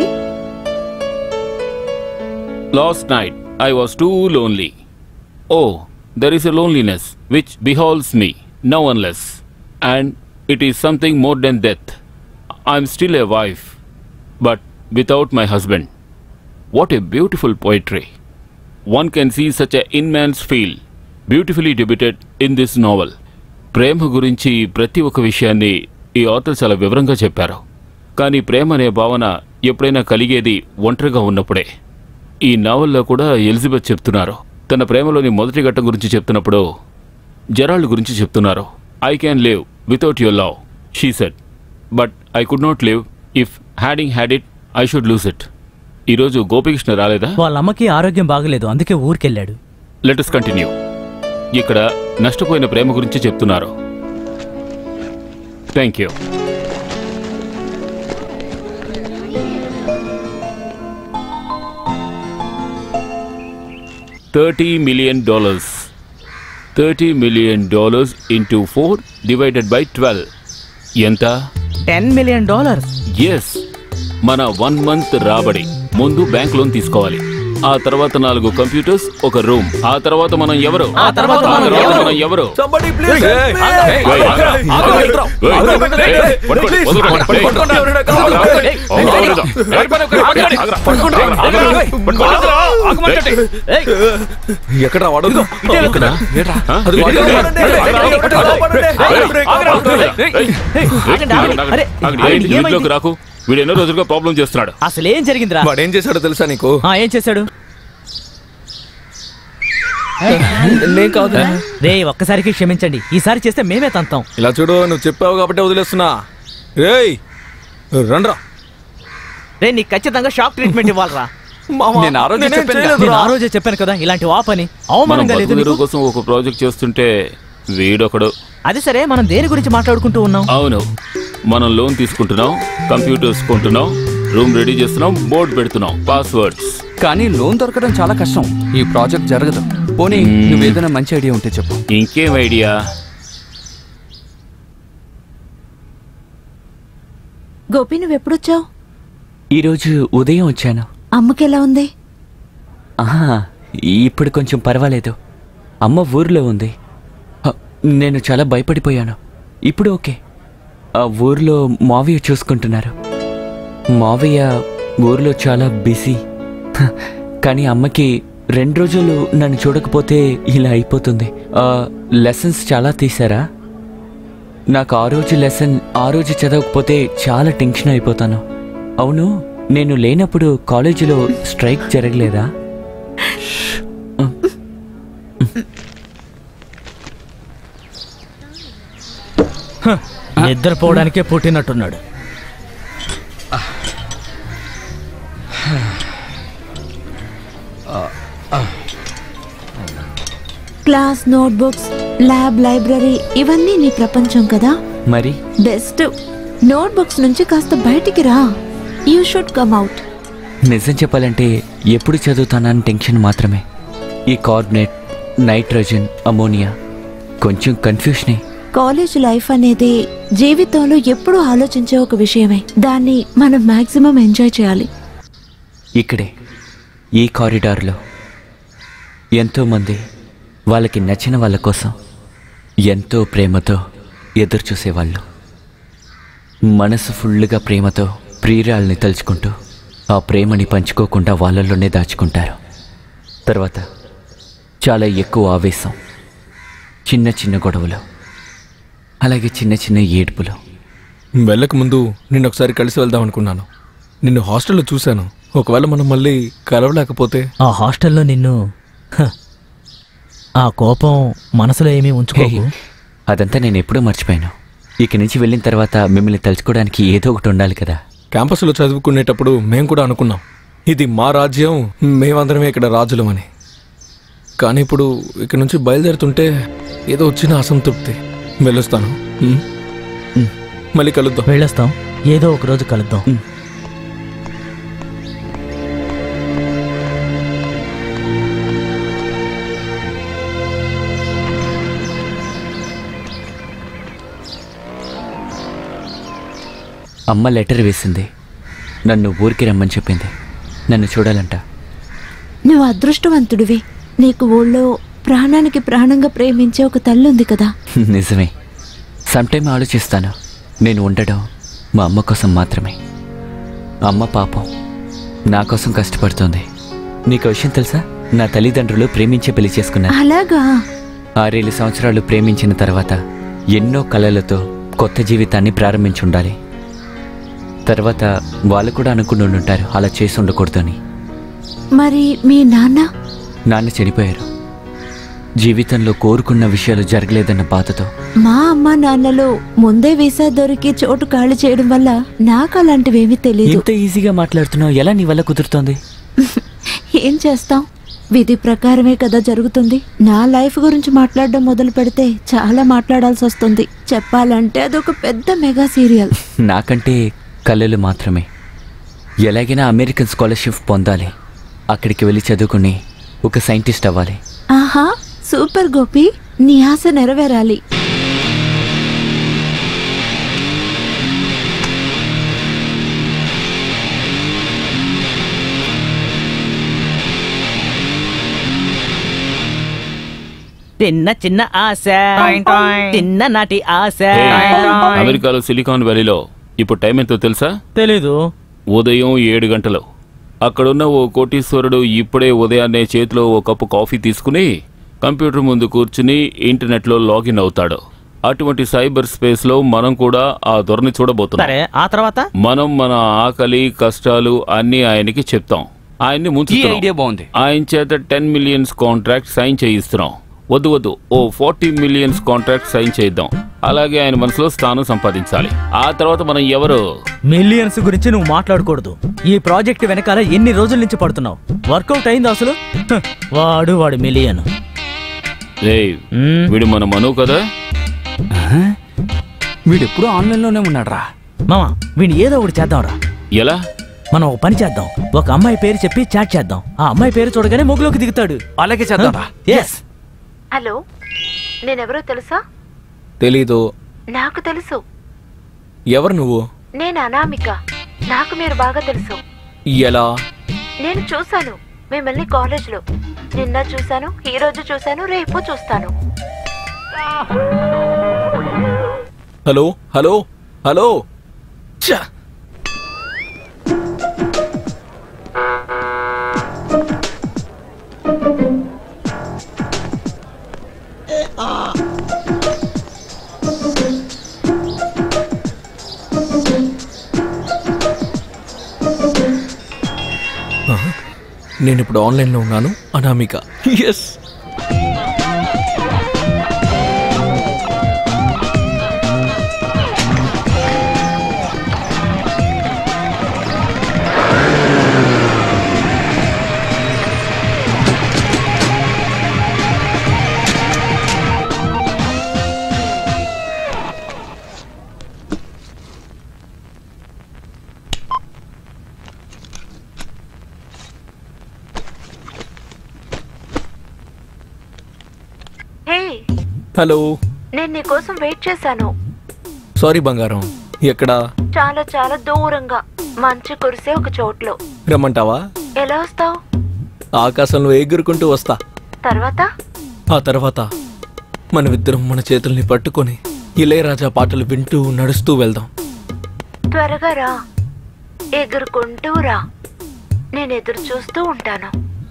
Last night I was too lonely. Oh, there is a loneliness which beholds me, no one less. And it is something more than death. I'm still a wife, but without my husband. What a beautiful poetry. One can see such a immense feel, beautifully depicted in this novel. ప్రేమ గురించి ప్రతి ఒక్క విషయాన్ని ఈ author చాలా వివరంగా చెప్పారు కానీ ప్రేమ అనే భావన ఎప్పుడైనా కలిగేది ఒంటరిగా ఉన్నప్పుడే ఈ నావల్లో కూడా ఎలిజబెత్ చెప్తున్నారు తన ప్రేమలోని మొదటి ఘట్టం గురించి చెప్తున్నప్పుడు జెరాల్డ్ గురించి చెప్తున్నారు I can live without your love she said but I could not live if having had it I should lose it ఈరోజు గోపికృష్ణ రాలేదా వాళ్ళ అమ్మకి ఆరోగ్యం బాగలేదు అందుకే ఊరికెళ్ళాడు లెటస్ కంటిన్యూ ఇక్కడ నష్టపోయిన ప్రేమ గురించి చెప్తున్నారు thank you thirty million dollars thirty million dollars into four divided by twelve ఎంత టెన్ మిలియన్ డాలర్స్ ఎస్ మన వన్ మంత్ రాబడి ముందు బ్యాంక్ లోన్ తీసుకోవాలి ఆ తర్వాత నాలుగు కంప్యూటర్స్ ఒక రూమ్ ఆ తర్వాత మనం ఎవరు ఆ తర్వాత మనం ఎవరు? మనం ఎవరు Somebody please Hey, help me. hey, Hey, ఆగరా, ఆగరా, ఆగరా, ఆగరా, Hey, ఆగరా, hey, hey, పట్టుకోండి, please. వదలకండి, hey. పట్టుకోండి, ఎవరైనా కావాలి. ఆగరా, Hey, hey, ఆగరా, hey, పట్టుకోండి, పట్టుకోండి, ఆగరా, పట్టుకోండి, ఆగరా, ఆగరా, పట్టుకోండి, ఆగరా, ఆగమంటే. ఎక్కడ వాడు ఎక్కడ? ఆ? అది వాడు. ఎక్కడ? పడండి, ఆగరా, పడండి, ఆగరా, పడండి, ఆగరా, బ్రేక్, ఆగరా, పడండి. ఆగరా, ఏయ్, ఏయ్, ఆగండి, ఆగండి. ఆగండి, అరే, ఆగండి, ఆగండి, ఏంటి ఏమైంది? వీధిలోకి రాకు వీడు ఎన్నో రోజులుగా ప్రాబ్లం చేస్తున్నాడు అసలు ఏం జరిగిందిరా వాడు ఏం చేశాడో తెలుసా నీకు ఆ, ఏం చేశాడు నేను కాదు రే ఒక్కసారికి క్షమించండి ఈసారి చేస్తే మేమే తంతాం ఇలా చూడు నువ్వు చెప్పావు కాబట్టి వదిలేస్తున్నా రేయ్ రండ్రా రే నీకు ఖచ్చితంగా షాక్ ట్రీట్మెంట్ ఇవ్వాలరా నేను ఆ రోజే చెప్పాను కదా. నేను ఆ రోజే చెప్పాను కదా ఇలాంటి వాపని మనం అవమానంగా లేదు బతుకుదెరువు నీకు? కోసం ఒక ప్రాజెక్ట్ చేస్తుంటే వీడొకడు అది సరే మనం దేని గురించి మాట్లాడుకుంటూ ఉన్నాం అవును మనం లోన్ తీసుకుంటున్నాం కంప్యూటర్స్ కొంటున్నాం రూమ్ రెడీ చేస్తున్నాం బోర్డు పెడుతున్నాం పాస్వర్డ్స్ కానీ లోన్ దొరకడం చాలా కష్టం ఈ ప్రాజెక్ట్ జరగదు పోనీ నువ్వేదైనా మంచి ఐడియా ఉంటే చెప్పు ఇంకేం ఐడియా గోపి నువ్వు ఎప్పుడొచ్చావు ఈరోజు ఉదయం వచ్చాను అమ్మకి ఎలా ఉంది ఆహా ఇప్పుడు కొంచెం పర్వాలేదు అమ్మ ఊర్లో ఉంది హ, నేను చాలా భయపడిపోయాను ఇప్పుడు ఓకే ఆ ఊర్లో మావయ్య చూసుకుంటున్నారు మావయ్య ఊర్లో చాలా బిజీ హ, కానీ అమ్మకి రెండు రోజులు నన్ను చూడకపోతే ఇలా అయిపోతుంది ఆ, లెసన్స్ చాలా తీసారా నాకు ఆ రోజు లెసన్ ఆ రోజు చదవకపోతే చాలా టెన్షన్ అయిపోతాను అవును నేను లేనప్పుడు కాలేజీలో స్ట్రైక్ జరగలేదా హ, నిద్రపోవడానికే పుట్టినట్టున్నాడు క్లాస్ నోట్బుక్స్ ల్యాబ్ లైబ్రరీ ఇవన్నీ నీ ప్రపంచం కదా మరి బెస్ట్ నోట్బుక్స్ నుంచి కాస్త బయటికి రా యూ షుడ్ కమ్ అవుట్ నిజం చెప్పాలంటే ఎప్పుడు చదువుతానని టెన్షన్ మాత్రమే ఈ కార్బనేట్ నైట్రోజన్ అమోనియా కొంచెం కన్ఫ్యూషనే కాలేజ్ లైఫ్ అనేది జీవితంలో ఎప్పుడూ ఆలోచించే ఒక విషయమే దాన్ని మనం మాక్సిమం ఎంజాయ్ చేయాలి ఇక్కడే ఈ కారిడార్లో ఎంతోమంది వాళ్ళకి నచ్చిన వాళ్ళ కోసం ఎంతో ప్రేమతో ఎదురు చూసేవాళ్ళు మనసు ఫుల్లుగా ప్రేమతో ప్రియురాల్ని తలుచుకుంటూ ఆ ప్రేమని పంచుకోకుండా వాళ్ళల్లోనే దాచుకుంటారు తర్వాత చాలా ఎక్కువ ఆవేశం చిన్న చిన్న గొడవలు అలాగే చిన్న చిన్న ఏడుపులు వెళ్ళక ముందు నిన్ను ఒకసారి కలిసి వెళ్దాం అనుకున్నాను నిన్ను హాస్టల్లో చూశాను ఒకవేళ మనం మళ్ళీ కలవలేకపోతే ఆ హాస్టల్లో నిన్ను హ, ఆ కోపం మనసులో ఏమీ ఉంచుకోకు అదంతా నేను ఎప్పుడూ మర్చిపోయాను ఇక నుంచి వెళ్ళిన తర్వాత మిమ్మల్ని తలుచుకోవడానికి ఏదో ఒకటి ఉండాలి కదా క్యాంపస్లో చదువుకునేటప్పుడు మేము కూడా అనుకున్నాం ఇది మా రాజ్యం మేమందరమే ఇక్కడ రాజులం అని కానీ ఇప్పుడు ఇక్కడ నుంచి బయలుదేరుతుంటే ఏదో వచ్చిన అసంతృప్తి వెళ్ళొస్తాను ఉమ్. మళ్ళీ కలుద్దాం వెళ్ళొస్తాం ఏదో ఒక రోజు కలుద్దాం అమ్మ లెటర్ వేసింది నన్ను ఊరికి రమ్మని చెప్పింది నన్ను చూడాలంట నువ్వు అదృష్టవంతుడివి నీకు ఊళ్ళో ప్రాణానికి ప్రాణంగా ప్రేమించే ఒక తల్లి ఉంది కదా నిజమే సమ్టైమ్ ఆలోచిస్తాను నేను ఉండడం మా అమ్మ కోసం మాత్రమే అమ్మ పాపం నా కోసం కష్టపడుతోంది నీకు విషయం తెలుసా నా తల్లిదండ్రులు ప్రేమించే పెళ్లి చేసుకున్నారు అలాగా ఆరేళ్ళు సంవత్సరాలు ప్రేమించిన తర్వాత ఎన్నో కలలతో కొత్త జీవితాన్ని ప్రారంభించి ఉండాలి తర్వాత వాళ్ళు కూడా అనుకుని ఉంటారు అలా చేసి ఉండకూడదని మరి మీ నాన్న నాన్న చనిపోయారు జీవితంలో కోరుకున్న విషయాలు జరగలేదన్న బాధతో మా అమ్మ నాన్నలో ముందే వీసా దొరికి చోటు ఖాళీ చేయడం వల్ల నాకు అలాంటివేమీ తెలియదు ఇంత ఈజీగా మాట్లాడుతున్నావు ఎలా నీ వల్ల కుదురుతోంది ఏం చేస్తాం విధి ప్రకారమే కదా జరుగుతుంది నా లైఫ్ గురించి మాట్లాడడం మొదలు పెడితే చాలా మాట్లాడాల్సి వస్తుంది చెప్పాలంటే అదొక పెద్ద మెగా సీరియల్ నాకంటే కళలు మాత్రమే ఎలాగైనా అమెరికన్ స్కాలర్షిప్ పొందాలి అక్కడికి వెళ్ళి చదువుకుని ఒక సైంటిస్ట్ అవ్వాలి ఆహా సూపర్ గోపి నీ ఆశ నెరవేరాలి చిన్న చిన్న ఆశ చిన్న నాటి ఆశ అమెరికాలో సిలికాన్ వ్యాలీలో ఇప్పుడు టైం ఎంతో తెలుసా తెలీదు ఉదయం ఏడు గంటలు అక్కడున్న ఓ కోటీశ్వరుడు ఇప్పుడే ఉదయాన్నే చేతిలో ఓ కప్పు కాఫీ తీసుకుని కంప్యూటర్ ముందు కూర్చుని ఇంటర్నెట్లో లాగిన్ అవుతాడు అటువంటి సైబర్ స్పేస్లో మనం కూడా ఆ దొరని చూడబోతున్నాం సరే ఆ తర్వాత మనం మన ఆకలి కష్టాలు అన్ని ఆయనకి చెప్తాం ఆయన్ని ముంచుతున్నాం ఈ idea బాగుంది. ఆయన చేత టెన్ మిలియన్స్ కాంట్రాక్ట్ సైన్ చేయిస్తున్నాం వద్దు వద్దు ఓ ఫార్టీ మిలియన్స్ కాంట్రాక్ట్ సైన్ చేద్దాం అలాగే ఆయన మనసులో స్థానం సంపాదించాలి ఆ తర్వాత మనం ఎవరు మిలియన్స్ గురించి నువ్వు మాట్లాడకూడదు ఈ ప్రాజెక్ట్ వెనకాల ఎన్ని రోజుల నుంచి పడుతున్నావు వర్కౌట్ అయింది అసలు హ, వాడు వాడు మిలియన్ రేయ్ వీడు మన మను కదా వీడు ఎప్పుడు ఆన్లైన్లోనే ఉన్నాడ్రా మామా వీడిని ఏదో ఒకటి చేద్దాంరా ఎలా మనం ఒక పని చేద్దాం ఒక అమ్మాయి పేరు చెప్పి చాట్ చేద్దాం ఆ అమ్మాయి పేరు చూడగానే ముగ్గులోకి దిగుతాడు అలాగే చేద్దాంరా ఎస్ హలో నేనెవరో తెలుసా తెలీదు నాకు తెలుసు ఎవరు నువ్వు నేను అనామిక నాకు మీరు బాగా తెలుసు ఎలా నేను చూశాను మిమ్మల్ని కాలేజ్లో నిన్న చూశాను ఈ రోజు చూశాను రేపు చూస్తాను హలో హలో హలో ఛ! ఆ, నేను ఇప్పుడు ఆన్లైన్లో ఉన్నాను అనామిక ఎస్ హలో నేను నీకోసం వెయిట్ చేశాను సారీ బంగారం ఎక్కడా చాలా చాలా దూరంగా మంచు కురిసే ఒక చోట్లో రమ్మంటావా ఎలా వస్తావు ఆకాశంలో ఎగురుకుంటూ వస్తా తర్వాత ఆ తర్వాత మనమిద్దరం మన చేతుల్ని పట్టుకొని ఇళయరాజా పాటలు వింటూ నడుస్తూ వెళ్దాం త్వరగా రా ఎగురుకుంటూ రా నేను ఎదురు చూస్తూ ఉంటాను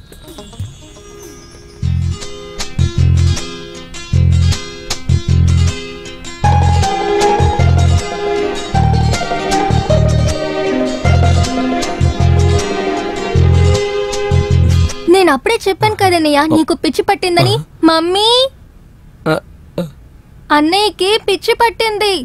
నేను అప్పుడే చెప్పాను కదన్నయ్య నీకు పిచ్చి పట్టిందని మమ్మీ ఆ, అన్నయ్యకి పిచ్చి పట్టింది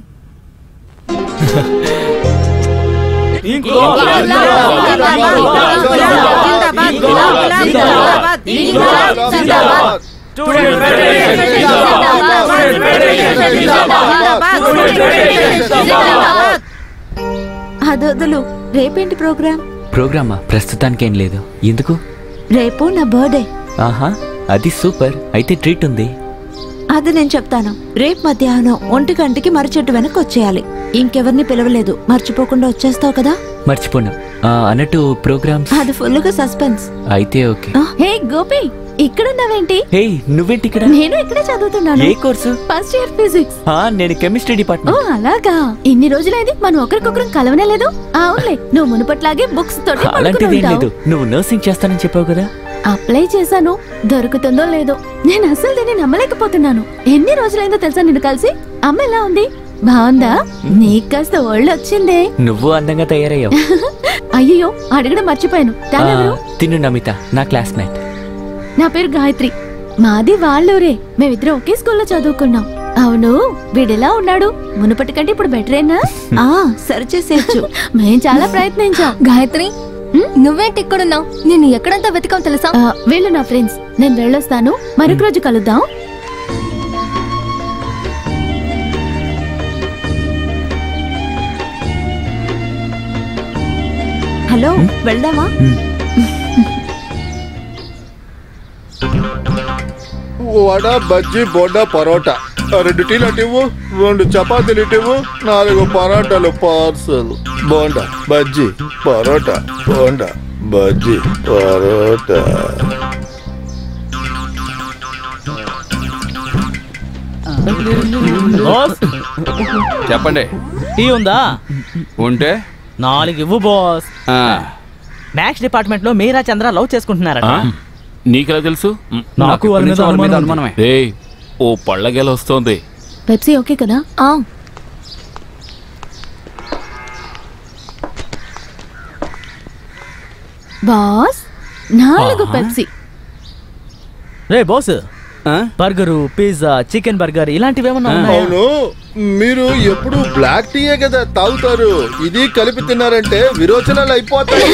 అదొద్దులు రేపేంటి ప్రోగ్రామ్ ప్రోగ్రామా ప్రస్తుతానికేం లేదు ఎందుకు రేపు నా బర్త్డే ఆహా అది సూపర్ అయితే ట్రీట్ ఉంది అది నేను చెప్తాను రేపు మధ్యాహ్నం ఒంటి గంటకి మర్రి చెట్టు వెనక్కి వచ్చేయాలి ఇంకెవరిని పిలవలేదు మర్చిపోకుండా వచ్చేస్తావు కదా మర్చిపోను ఆ, అన్నట్టు ప్రోగ్రామ్స్ అది ఫుల్ గా సస్పెన్స్ అయితే ఓకే హే గోపి ఇక్కడున్నావేంటి హే నువ్వేంటి ఇక్కడ నేను ఇక్కడే చదువుతున్నాను ఏ కోర్సు ఫస్ట్ ఇయర్ ఫిజిక్స్ ఆ, నేను కెమిస్ట్రీ ఓ డిపార్ట్మెంట్ అలాగా ఇన్ని రోజులైంది మనం ఒకరికొకరం కలవనే లేదు అవునులే నువ్వు మునుపట్లాగే బుక్స్ తోటి పడుకుని అలాంటిది ఏం ఉంటావు. లేదు నువ్వు నర్సింగ్ చేస్తానని చెప్పావు కదా అప్లై చేశాను దొరుకుతుందో లేదో నేను అసలు దీన్ని నమ్మలేకపోతున్నాను ఎన్ని రోజులైందో తెలుసా నిన్ను కలిసి అమ్మ ఎలా ఉంది బాగుందా నీకు కాస్త ఒళ్ళు వచ్చిందే నువ్వు అందంగా తయారయ్యావు అయ్యో అడగడం మర్చిపోయాను ఆ, తనెవరు తిను నమిత నా క్లాస్మేట్ నా పేరు గాయత్రి మాది వాళ్ళూరే మేమిద్దరం ఒకే స్కూల్లో చదువుకున్నాం అవును వీడెలా ఉన్నాడు మునుపటి కంటే ఇప్పుడు బెటరేనా ఆ సరిచేసేయచ్చు మేం చాలా ప్రయత్నించాం గాయత్రి నువ్వేంటి ఇక్కడున్నావు నేను ఎక్కడంతా వెతికాం తెలుసా ఆ, వీళ్ళు నా ఫ్రెండ్స్ నేను వెళ్ళొస్తాను మరొక రోజు కలుద్దాం హలో వెళ్దామా వడ బజ్జీ బోండా పరోటా రెండు టీలు అటు ఇవ్వు రెండు చపాతీలు ఇటు ఇవ్వు నాలుగు పరోటాలు పార్సల్ బోండా బజ్జీ పరోటా బోండా బజ్జీ పరోటా బాస్ చెప్పండి టీ ఉందా ఉంటే నాలుగు ఇవ్వు బాస్ ఆ, మ్యాథ్స్ డిపార్ట్మెంట్ లో మీరా చంద్ర లవ్ చేసుకుంటున్నారట ఆ? నీకెలా తెలుసు నాకు వాళ్ళ మీద వాళ్ళ మీద అనుమానం ఉంది. అనుమానమే ఏయ్ ఓ పళ్ళగెల వస్తోంది పెప్సీ ఓకే కదా ఆ బాస్ నాలుగు పెప్సీ రే బాస్ ఆ? బర్గరు పిజ్జా చికెన్ బర్గర్ ఇలాంటివి ఏమన్నా ఉన్నాయా అవును మీరు ఎప్పుడు బ్లాక్ టీయే కదా తాగుతారు ఇది కలిపి తిన్నారంటే విరోచనాలు అయిపోతాయి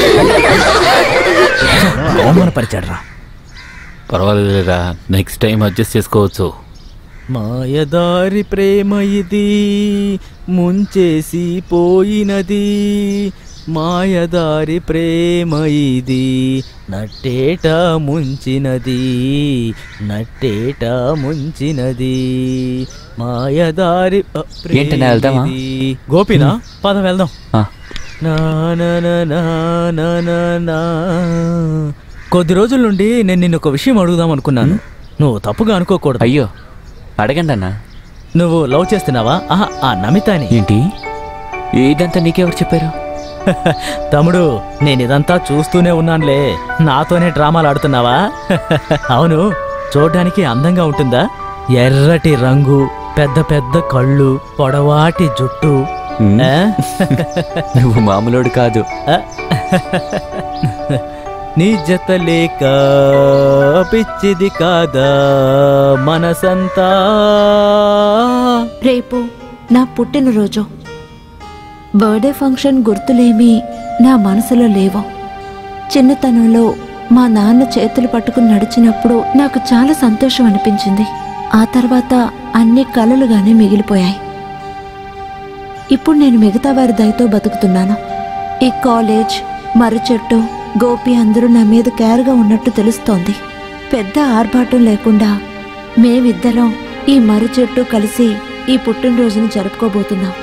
అవమానపరిచాడు రా పర్వాలేదురా నెక్స్ట్ టైం అడ్జస్ట్ చేసుకోవచ్చు మాయదారి ప్రేమ ఇది ముంచేసి పోయినది మాయదారి ప్రేమ ఇది నట్టేట ముంచినది నట్టేట ముంచినది మాయదారి అ, ప్రేమ ఏంటన్నా, వెళ్దామా? ఇది. గోపినా పద వెళ్దాం ఆ, నా నా నా నా నా నా నా. కొద్ది రోజుల నుండి నేను నిన్ను ఒక విషయం అడుగుదాం అనుకున్నాను నువ్వు తప్పుగా అనుకోకూడదు అయ్యో అడగండి అన్నా నువ్వు లవ్ చేస్తున్నావా ఆహా, ఆ నమితాని ఏంటి ఇదంతా నీకెవరు చెప్పారు తమ్ముడు నేను ఇదంతా చూస్తూనే ఉన్నానులే నాతోనే డ్రామాలు ఆడుతున్నావా అవును చూడ్డానికి అందంగా ఉంటుందా ఎర్రటి రంగు పెద్ద పెద్ద కళ్ళు పొడవాటి జుట్టు ఉమ్, ఆ? నువ్వు మామూలోడు కాదు ఆ? నీ జత లేక పిచ్చిది కాదా మనసంతా రేపు నా పుట్టినరోజు బర్త్డే ఫంక్షన్ గుర్తులేమీ నా మనసులో లేవు చిన్నతనంలో మా నాన్న చేతులు పట్టుకుని నడిచినప్పుడు నాకు చాలా సంతోషం అనిపించింది ఆ తర్వాత అన్ని కలలుగానే మిగిలిపోయాయి ఇప్పుడు నేను మిగతా వారి దయతో బతుకుతున్నాను ఈ కాలేజ్ మర్రి చెట్టు గోపి అందరూ నా మీద కేర్గా ఉన్నట్టు తెలుస్తోంది పెద్ద ఆర్భాటం లేకుండా మేమిద్దరం ఈ మర్రి చెట్టు కలిసి ఈ పుట్టినరోజుని జరుపుకోబోతున్నాం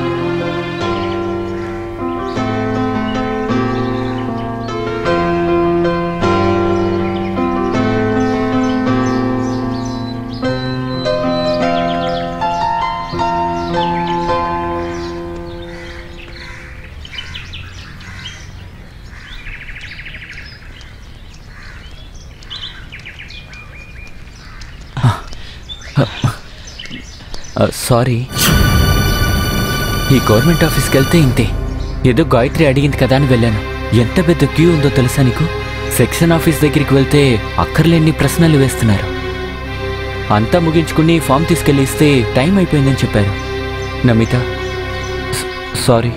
సారీ ఈ గవర్నమెంట్ ఆఫీస్కి వెళ్తే ఇంతే ఏదో గాయత్రి అడిగింది కదా అని వెళ్ళాను ఎంత పెద్ద క్యూ ఉందో తెలుసా నీకు సెక్షన్ ఆఫీస్ దగ్గరికి వెళ్తే అక్కర్లేని ప్రశ్నలు వేస్తున్నారు అంతా ముగించుకుని ఫామ్ తీసుకెళ్ళి ఇస్తే టైం అయిపోయిందని చెప్పారు నమిత స- సారీ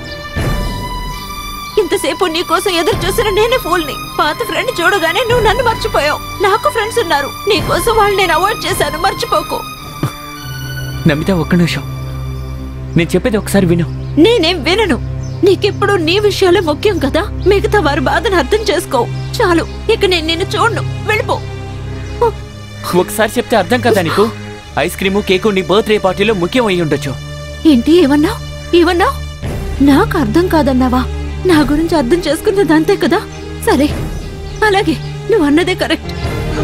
ఇంతసేపు నీ కోసం ఎదురు చూసిన నేనే ఫూల్ని పాత ఫ్రెండ్ చూడగానే నువ్వు నన్ను మర్చిపోయావు నాకు ఫ్రెండ్స్ ఉన్నారు నీ కోసం వాళ్ళు నేను అవాయిడ్ చేశాను మర్చిపోకు నమిత ఒక్క నిమిషం నేను చెప్పేది ఒకసారి విను నేనేం వినను నీకెప్పుడు నీ విషయాలే ముఖ్యం కదా మిగతా వారి బాధను అర్థం చేసుకో చాలు ఇక నేను నిన్ను చూడను వెళ్ళిపో ఒకసారి చెప్తే అర్థం కదా నీకు ఐస్ క్రీము కేకు నీ బర్త్డే పార్టీలో ముఖ్యం అయి ఉండొచ్చు ఏంటి ఏమన్నావు ఏమన్నావు నాకు అర్థం కాదన్నావా నా గురించి అర్థం చేసుకున్నది అంతే కదా సరే అలాగే నువ్వు అన్నదే కరెక్ట్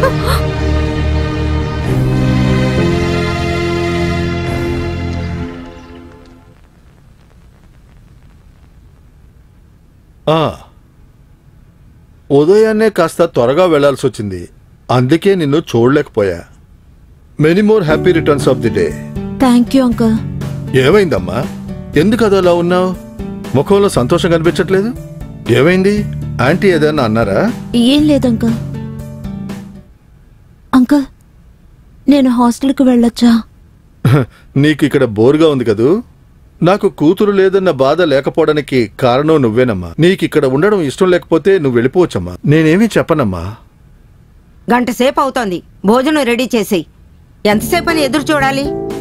ఆ. ఉదయాన్నే కాస్త త్వరగా వెళ్లాల్సి వచ్చింది అందుకే నిన్ను చూడలేకపోయా many more happy returns of the day thank you uncle ఏమైందమ్మా ఎందుకు అదోలా ఉన్నావు ముఖంలో సంతోషం కనిపించట్లేదు ఏమైంది ఆంటీ ఏదన్నా అన్నారా ఏం లేదు అంకుల్ అంకుల్ నేను హాస్టల్కి వెళ్ళొచ్చా నీకు ఇక్కడ బోరుగా ఉంది కదూ నాకు కూతురు లేదన్న బాధ లేకపోవడానికి కారణం నువ్వేనమ్మా నీకు ఇక్కడ ఉండడం ఇష్టం లేకపోతే నువ్వు వెళ్ళిపోవచ్చమ్మా నేనేమీ చెప్పనమ్మా గంట సేపు అవుతోంది భోజనం రెడీ చేసేయి ఎంతసేపు అని ఎదురు చూడాలి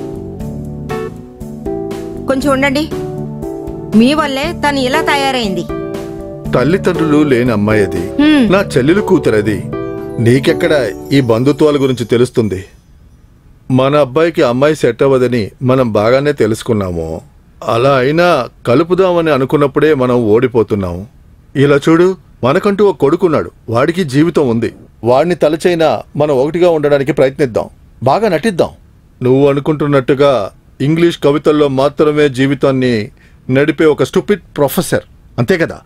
కొంచెం ఉండండి మీ వల్లే తను ఇలా తయారైంది తల్లిదండ్రులు లేని అమ్మాయి అది హ్మ్. నా చెల్లెలు కూతురది నీకెక్కడ ఈ బంధుత్వాల గురించి తెలుస్తుంది మన అబ్బాయికి అమ్మాయి సెట్ అవ్వదని మనం బాగానే తెలుసుకున్నాము అలా అయినా కలుపుదామని అనుకున్నప్పుడే మనం ఓడిపోతున్నాం ఇలా చూడు మనకంటూ ఒక కొడుకున్నాడు వాడికి జీవితం ఉంది వాడిని తలచైనా మనం ఒకటిగా ఉండడానికి ప్రయత్నిద్దాం బాగా నటిద్దాం నువ్వు అనుకుంటున్నట్టుగా ఇంగ్లీష్ కవితల్లో మాత్రమే జీవితాన్ని నడిపే ఒక స్టూపిడ్ ప్రొఫెసర్ అంతే కదా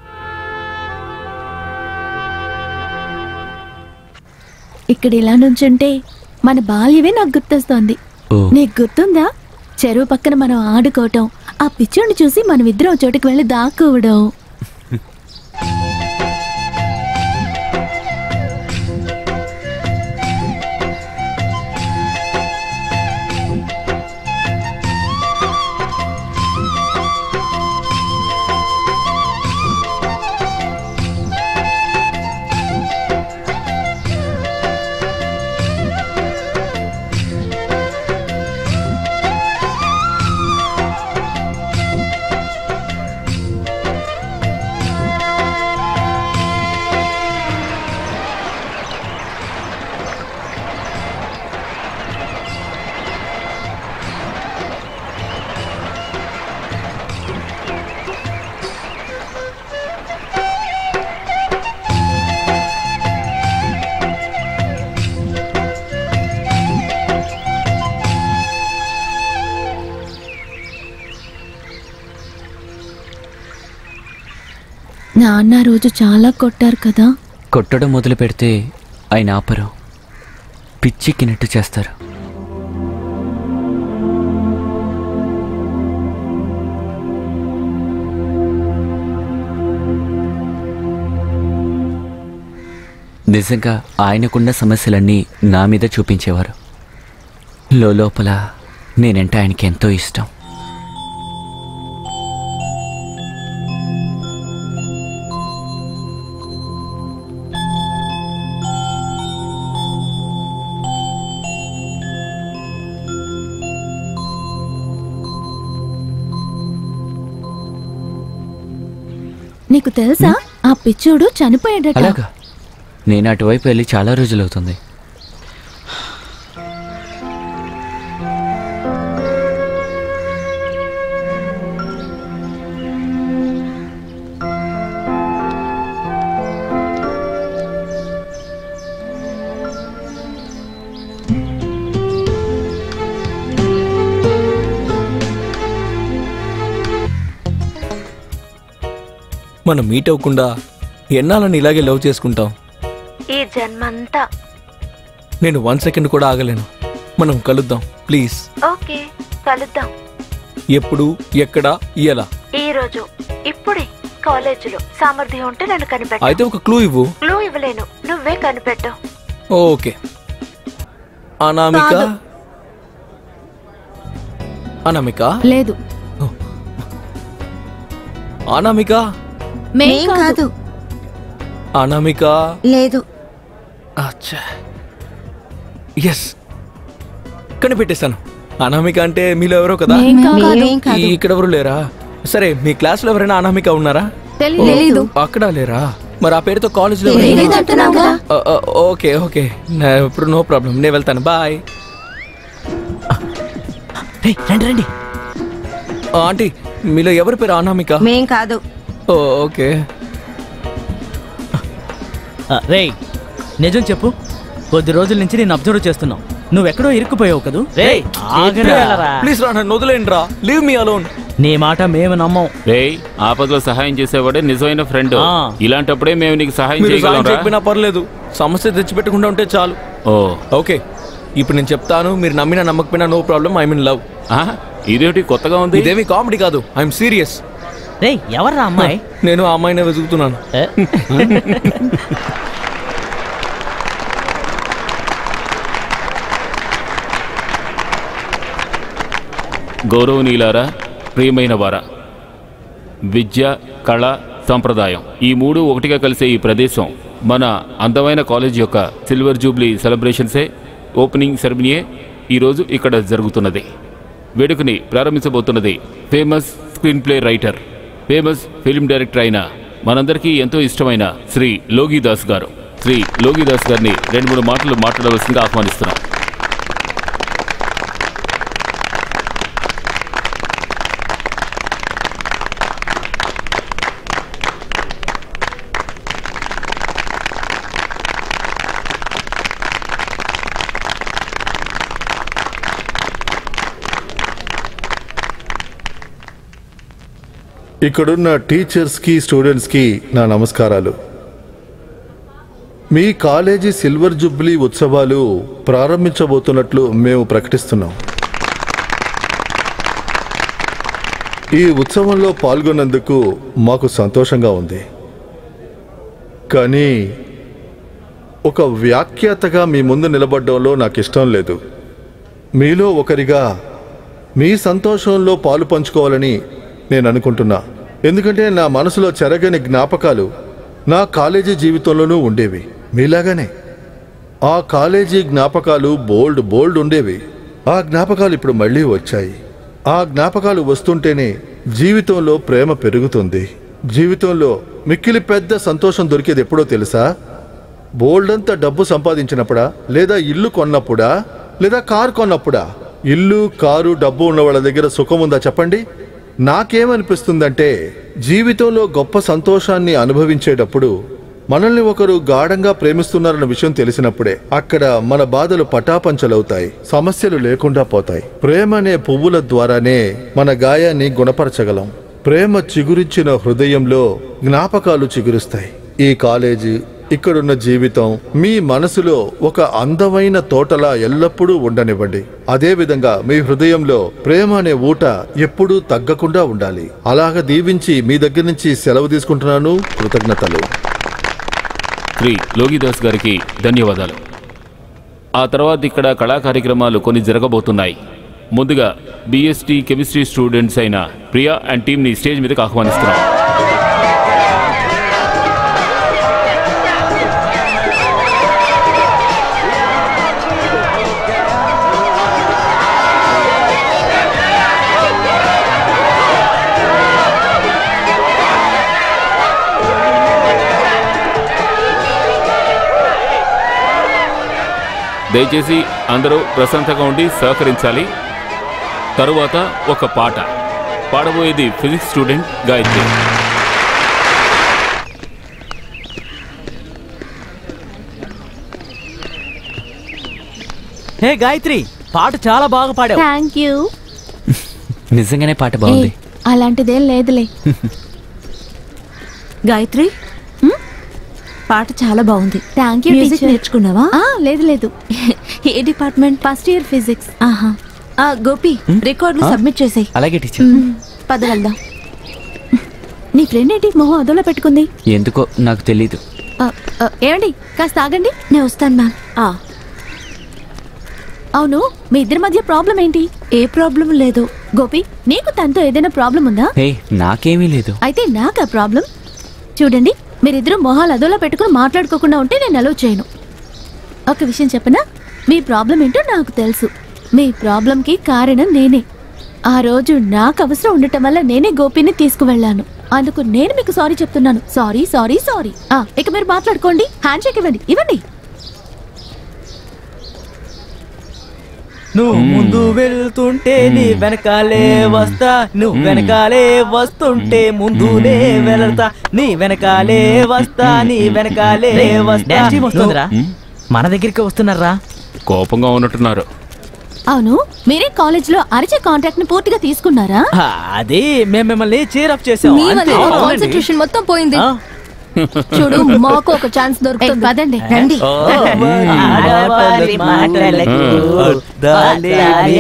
ఇక్కడ ఇలా నుంచుంటే మన బాల్యమే నాకు గుర్తొస్తోంది నీకు గుర్తుందా చెరువు పక్కన మనం ఆడుకోవటం ఆ పిచ్చోడిని చూసి మనం ఇద్దరం ఒక చోటుకి వెళ్ళి దాక్కోవడం నాన్న ఆ రోజు చాలా కొట్టారు కదా కొట్టడం మొదలు పెడితే ఆయన ఆపరు పిచ్చిక్కినట్టు చేస్తారు నిజంగా ఆయనకున్న సమస్యలన్నీ నా మీద చూపించేవారు లోపల నేనంటే ఆయనకి ఎంతో ఇష్టం నీకు తెలుసా ఆ పిచ్చోడు చనిపోయాడట అలాగా నేను అటువైపు వెళ్ళి చాలా రోజులవుతుంది మనం మీట్ అవ్వకుండా ఎన్నాలని ఇలాగే లవ్ చేసుకుంటాం ఈ జన్మంతా నేను వన్ సెకండ్ కూడా ఆగలేను మనం కలుద్దాం ప్లీజ్ ఓకే కలుద్దాం ఎప్పుడు ఎక్కడ ఎలా ఈ రోజు ఇప్పుడే కాలేజీలో సామర్థ్యం ఉంటే నన్ను కనిపెట్టు అయితే ఒక క్లూ ఇవ్వు క్లూ ఇవ్వలేను నువ్వే కనిపెట్టు ఓకే అనామిక కాదు. అనామిక లేదు అనామిక మేం కాదు అనామిక లేదు అచ్చా ఎస్ కనిపెట్టేశాను అనామిక అంటే మీలో ఎవరో కదా మేం కాదు. మేం కాదు. ఈ- ఇక్కడ ఎవరు లేరా సరే మీ క్లాస్ లో ఎవరైనా అనామిక ఉన్నారా తెలీదు. ఓ, అక్కడ లేరా మరి ఆ పేరుతో కాలేజ్ లో తెలీదంటున్నావు కదా. ఓకే ఓకే నా- ఇప్పుడు నో ప్రాబ్లం నేను వెళ్తాను బాయ్ రండి రండి ఆంటీ మీలో ఎవరి పేరు అనామిక మేం కాదు ఓ, ఓకే రేయ్ నిజం చెప్పు కొద్ది రోజుల నుంచి నేను అబ్జర్వ్ చేస్తున్నావు నువ్వెక్కడో ఇరుక్కుపోయావు కదూ రేయ్ ఆగరా. ప్లీజ్ రా నన్ను వదిలేండి రా లీవ్ మీ అలోన్ నీ మాట మేము నమ్మం రేయ్ ఆపదలో సహాయం చేసేవాడే నిజమైన ఫ్రెండ్ ఆ. ఇలాంటప్పుడే మేము నీకు సహాయం మీరు సాయం చేయగలం చేయకపోయినా పర్లేదు సమస్య తెచ్చిపెట్టకుండా ఉంటే చాలు ఓ ఓకే ఇప్పుడు నేను చెప్తాను మీరు నమ్మినా నమ్మకపోయినా no problem I mean love ఇదేమిటి కొత్తగా ఉంది ఇదేమి కామెడీ కాదు ఐఎమ్ సీరియస్ రేయ్ ఎవర్రా అమ్మాయి నేను ఆ అమ్మాయినే వెతుకుతున్నాను గౌరవనీయులారా ప్రియమైన వారా విద్య కళ సంప్రదాయం ఈ మూడు ఒకటిగా కలిసే ఈ ప్రదేశం మన అందమైన కాలేజ్ యొక్క సిల్వర్ జూబ్లీ సెలబ్రేషన్సే ఓపెనింగ్ సెరమనీయే ఈరోజు ఇక్కడ జరుగుతున్నది వేడుకని ప్రారంభించబోతున్నది famous screenplay writer famous film director అయిన మనందరికీ ఎంతో ఇష్టమైన శ్రీ లోగిదాస్ గారు శ్రీ లోగిదాస్ గారిని రెండు మూడు మాటలు మాట్లాడవలసిందిగా ఆహ్వానిస్తున్నాం ఇక్కడున్న టీచర్స్కి స్టూడెంట్స్కి నా నమస్కారాలు మీ కాలేజీ సిల్వర్ జూబ్లీ ఉత్సవాలు ప్రారంభించబోతున్నట్లు మేము ప్రకటిస్తున్నాం ఈ ఉత్సవంలో పాల్గొన్నందుకు మాకు సంతోషంగా ఉంది కానీ ఒక వ్యాఖ్యాతగా మీ ముందు నిలబడడంలో నాకు ఇష్టం లేదు మీలో ఒకరిగా మీ సంతోషంలో పాలు పంచుకోవాలని నేను అనుకుంటున్నా ఎందుకంటే నా మనసులో చెరగని జ్ఞాపకాలు నా కాలేజీ జీవితంలోనూ ఉండేవి మీలాగానే ఆ కాలేజీ జ్ఞాపకాలు బోల్డ్ బోల్డ్ ఉండేవి ఆ జ్ఞాపకాలు ఇప్పుడు మళ్ళీ వచ్చాయి ఆ జ్ఞాపకాలు వస్తుంటేనే జీవితంలో ప్రేమ పెరుగుతుంది జీవితంలో మిక్కిలి పెద్ద సంతోషం దొరికేది ఎప్పుడో తెలుసా బోల్డంత డబ్బు సంపాదించినప్పుడా లేదా ఇల్లు కొన్నప్పుడా లేదా కారు కొన్నప్పుడా ఇల్లు కారు డబ్బు ఉన్న వాళ్ళ దగ్గర సుఖం ఉందా చెప్పండి నాకేమనిపిస్తుందంటే జీవితంలో గొప్ప సంతోషాన్ని అనుభవించేటప్పుడు మనల్ని ఒకరు గాఢంగా ప్రేమిస్తున్నారన్న విషయం తెలిసినప్పుడే అక్కడ మన బాధలు పటాపంచలవుతాయి సమస్యలు లేకుండా పోతాయి ప్రేమ అనే పువ్వుల ద్వారానే మన గాయాన్ని గుణపరచగలం ప్రేమ చిగురించిన హృదయంలో జ్ఞాపకాలు చిగురుస్తాయి ఈ కాలేజీ ఇక్కడున్న జీవితం మీ మనసులో ఒక అందమైన తోటలా ఎల్లప్పుడూ ఉండనివ్వండి అదేవిధంగా మీ హృదయంలో ప్రేమ అనే ఊట ఎప్పుడూ తగ్గకుండా ఉండాలి అలాగ దీవించి మీ దగ్గర నుంచి సెలవు తీసుకుంటున్నాను కృతజ్ఞతలు శ్రీ లోగిదాస్ గారికి ధన్యవాదాలు ఆ తర్వాత ఇక్కడ కళా కార్యక్రమాలు కొన్ని జరగబోతున్నాయి ముందుగా బిఎస్టీ కెమిస్ట్రీ స్టూడెంట్స్ అయిన ప్రియా అండ్ టీంని స్టేజ్ మీదకి ఆహ్వానిస్తున్నాం దయచేసి అందరూ ప్రశాంతంగా ఉండి సహకరించాలి తరువాత ఒక పాట పాడబోయేది physics student Gayatri hey Gayatri పాట చాలా బాగా పాడావు థ్యాంక్ యూ నిజంగానే పాట బాగుంది అలాంటిదేం లేదులే గాయత్రి పాట చాలా బాగుంది థ్యాంక్ యూ మ్యూజిక్ నేర్చుకున్నావా లేదు లేదు ఏ డిపార్ట్మెంట్ ఫస్ట్ ఇయర్ ఫిజిక్స్ ఆహా ఆ, గోపి రికార్డులు ఆ? సబ్మిట్ చేసేయ్ అలాగే టీచర్ పద వెళ్దాం నీ ఫ్రెండ్ ఏంటి మొహం అదోలా పెట్టుకుంది ఎందుకో నాకు తెలీదు ఆ, ఆ, ఏమండి కాస్త ఆగండి నేను వస్తాను మ్యామ్ అవును మీ ఇద్దరి మధ్య ప్రాబ్లం ఏంటి ఏ ప్రాబ్లం లేదు గోపి నీకు తనతో ఏదైనా ప్రాబ్లం ఉందా హే నాకేమీ లేదు అయితే నాకా ప్రాబ్లం చూడండి మీరిద్దరూ మొహాలు అదోలా పెట్టుకుని మాట్లాడుకోకుండా ఉంటే నేను అలౌ చేయను ఒక విషయం చెప్పనా మీ ప్రాబ్లం ఏంటో నాకు తెలుసు మీ ప్రాబ్లంకి కారణం నేనే ఆ రోజు నాకు అవసరం ఉండటం వల్ల నేనే గోపిని తీసుకువెళ్ళాను అందుకు నేను మీకు సారీ చెప్తున్నాను సారీ సారీ సారీ ఆ, ఇక మీరు మాట్లాడుకోండి హ్యాండ్ షేక్ ఇవ్వండి ఇవ్వండి నువ్వు ముందు వెళ్తుంటే నీ వెనకాలే వస్తా నువ్వు వెనకాలే వస్తుంటే ముందునే వెళ్తా నీ వెనకాలే వస్తా నీ వెనకాలే వస్తా డాన్స్ టీం వస్తుందిరా మన దగ్గరికి వస్తున్నారా కోపంగా ఉన్నట్టున్నారు అవును మీరే కాలేజ్ లో అరిచే కాంట్రాక్ట్ ని పూర్తిగా తీసుకున్నారా ఆ, అది మేము మిమ్మల్ని చీర్ అప్ చేసాం మీ అంతే. వల్ల కాన్సన్ట్రేషన్ మొత్తం పోయింది ఆ? చూడు మాకు ఒక ఛాన్స్ దొరుకుతుంది పదండి రండి ఓ, ఆడవారి మాటలకు అర్థాలే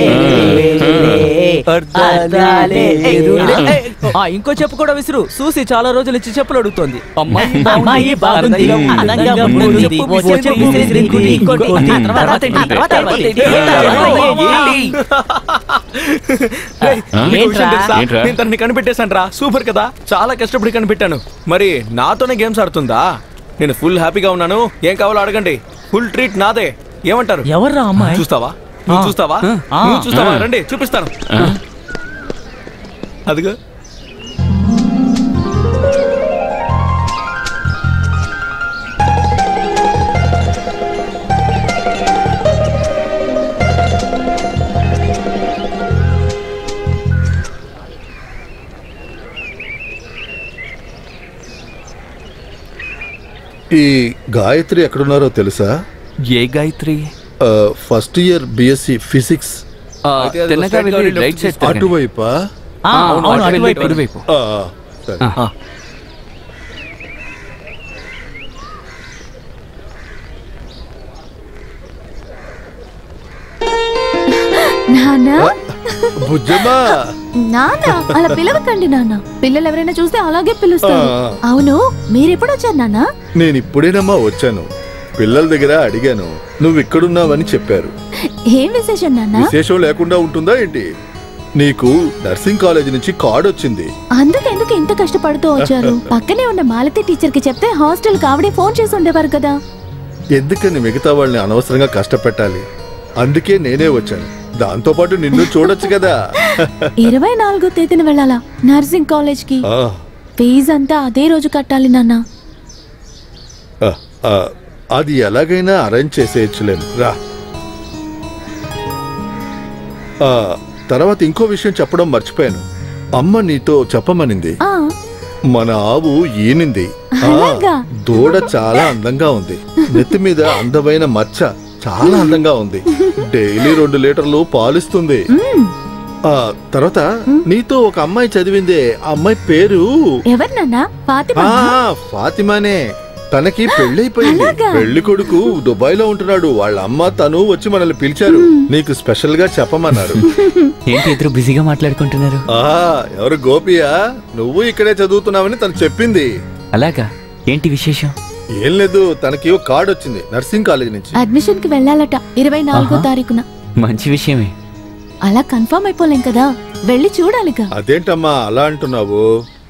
అర్థాలే ఎదురే. ఆ, ఇంకో చెప్పు కూడా విసురు చూసి చాలా రోజుల నుంచి చెప్పులు అడుగుతోంది అమ్మాయి బాగుంది అందంగా ఉంటుంది ఓ చెప్పు విసిరింది, ఇంకోటి, ఆ తర్వాత ఏంటి? ఆ తర్వాత ఏంటి? మీకు విషయం తెలుసా? ఏంట్రా? నేను తనని కనిపెట్టేశాను రా సూపర్ కదా చాలా కష్టపడి కనిపెట్టాను మరి నాతోనే గేమ్స్ ఆడుతుందా నేను ఫుల్ హ్యాపీగా ఉన్నాను ఏం కావాలో అడగండి ఫుల్ ట్రీట్ నాదే ఏమంటారు ఎవర్రా అమ్మాయి చూస్తావా నువ్వు ఆ. చూస్తావా ఆ. నువ్వు చూస్తావా ఆ. రండి చూపిస్తాను ఆ? అదిగో ఈ గాయత్రి ఎక్కడున్నారో తెలుసా ఏ గాయత్రి ఆ, ఫస్ట్ ఇయర్ బిఎస్సి ఫిజిక్స్ ఆ, అయితే అది తిన్నగా straight గా వెళ్ళి వెళ్ళి రైట్ సైడ్ left తిరగండి. అటువైపా ఆ, అవును, అటు వెళ్ళి అటువైపు. కుడివైపు ఆ, సరే ఆ. నాన్న బుజ్జమ్మా నాన్న అలా పిలవకండి నాన్న పిల్లలు ఎవరైనా చూస్తే అలాగే పిలుస్తారు ఆ. అవును మీరెప్పుడు వచ్చారు నాన్న నేను ఇప్పుడేనమ్మా వచ్చాను పిల్లల దగ్గర అడిగాను నువ్వు ఇక్కడున్నావని చెప్పారు ఏం విశేషం నాన్న విశేషం లేకుండా ఉంటుందా ఏంటి నీకు నర్సింగ్ కాలేజ్ నుంచి కార్డ్ వచ్చింది అందుకెందుకు ఇంత కష్టపడుతూ వచ్చారు పక్కనే ఉన్న మాలతి టీచర్ కి చెప్తే హాస్టల్ కావిడే ఫోన్ చేసి ఉండేవారు కదా ఎందుకని మిగతా వాళ్ళని అనవసరంగా కష్టపెట్టాలి అందుకే నేనే వచ్చాను దాంతో పాటు నిన్ను చూడొచ్చు కదా ఇరవై నాలుగో తేదీన వెళ్ళాలా నర్సింగ్ కాలేజ్ కి ఆ, ఫీజు అంతా అదే రోజు కట్టాలి నాన్న ఆ, ఆ, అది ఎలాగైనా అరేంజ్ చేసేయచ్చులేను రా ఆ, తర్వాత ఇంకో విషయం చెప్పడం మర్చిపోయాను అమ్మ నీతో చెప్పమనింది ఆ మన ఆవు ఈనింది ఆ, అలాగా? దూడ చాలా అందంగా ఉంది నెత్తి మీద అందమైన మచ్చ చాలా అందంగా ఉంది డైలీ రెండు లీటర్లు పాలిస్తుంది మ్మ్. ఆ తర్వాత నీతో ఒక అమ్మాయి చదివిందే ఆ అమ్మాయి పేరు ఎవరు నాన్న ఫాతిమా ఆ ఫాతిమానే తనకి పెళ్ళైపోయింది అలాగా? పెళ్లి కొడుకు దుబాయ్ లో ఉంటున్నాడు వాళ్ళ అమ్మ తను వచ్చి మనల్ని పిలిచారు నీకు స్పెషల్ గా చెప్పమన్నారు ఏంటి ఇద్దరు బిజీగా మాట్లాడుకుంటున్నారు ఆ ఎవరు గోపియా నువ్వు ఇక్కడే చదువుతున్నావని తను చెప్పింది అలాగా ఏంటి విశేషం ఏం లేదు తనకి ఒక కార్డ్ వచ్చింది నర్సింగ్ కాలేజ్ నుంచి అడ్మిషన్ కి వెళ్ళాలట ఇరవై నాలుగో ఆహా. తారీఖున మంచి విషయమే అలా కన్ఫర్మ్ అయిపోలేం కదా వెళ్ళి చూడాలిగా అదేంటమ్మా అలా అంటున్నావు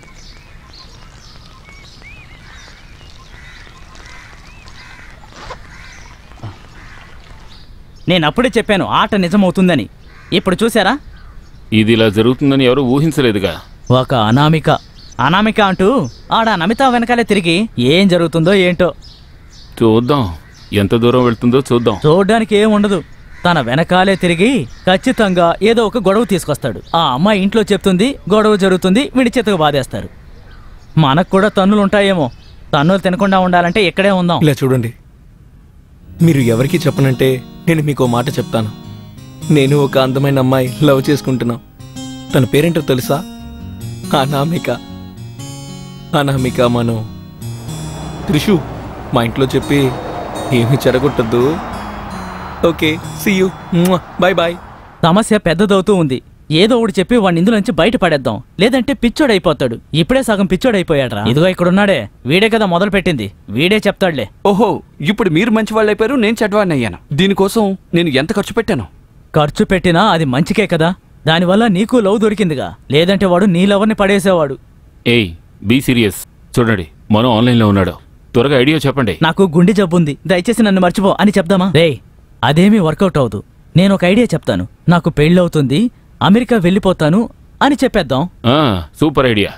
నేను అప్పుడే చెప్పాను ఆట నిజమవుతుందని ఇప్పుడు చూసారా ఇది ఇలా జరుగుతుందని ఎవరు ఊహించలేదుగా ఒక అనామిక అనామిక అంటూ ఆడ నమిత వెనకాలే తిరిగి ఏం జరుగుతుందో ఏంటో చూద్దాం ఎంత దూరం వెళ్తుందో చూద్దాం చూడడానికి ఏం ఉండదు తన వెనకాలే తిరిగి ఖచ్చితంగా ఏదో ఒక గొడవ తీసుకొస్తాడు ఆ అమ్మాయి ఇంట్లో చెప్తుంది గొడవ జరుగుతుంది వీడి చేతకు బాధేస్తారు మనకు కూడా తన్నులు ఉంటాయేమో తన్నులు తినకుండా ఉండాలంటే ఇక్కడే ఉందాం ఇలా చూడండి మీరు ఎవరికి చెప్పనంటే నేను మీకు ఓ మాట చెప్తాను నేను ఒక అందమైన అమ్మాయి లవ్ చేసుకుంటున్నాం తన పేరేంటో తెలుసా అనామిక అనామిక మను త్రిషు మా ఇంట్లో చెప్పి ఏమి చెడగొట్టద్దు okay see you bye bye సమస్య పెద్దదవుతూ ఉంది ఏదో ఒకటి చెప్పి వాడిని ఇందులోంచి బయట పడేద్దాం లేదంటే పిచ్చోడైపోతాడు ఇప్పుడే సగం పిచ్చోడైపోయాడ్రా ఇదిగో ఇక్కడ ఉన్నాడే వీడే కదా మొదలు పెట్టింది వీడే చెప్తాడులే ఓహో ఇప్పుడు మీరు మంచి వాళ్ళు అయిపోయారు నేను చెడ్డవాడిని అయ్యాను దీనికోసం నేను ఎంత ఖర్చు పెట్టాను ఖర్చు పెట్టినా అది మంచికే కదా దానివల్ల నీకు లవ్ దొరికిందిగా లేదంటే వాడు నీ లవర్ని పడేసేవాడు ఏయ్ బీ సీరియస్ చూడండి మనం ఆన్లైన్లో ఉన్నాడు త్వరగా ఐడియా చెప్పండి నాకు గుండె జబ్బుంది దయచేసి నన్ను మర్చిపో అని చెప్దామా రే అదేమీ వర్కౌట్ అవ్వదు నేను ఒక ఐడియా చెప్తాను నాకు పెళ్ళవుతుంది అమెరికా వెళ్ళిపోతాను అని చెప్పేద్దాం ఆ, సూపర్ ఐడియా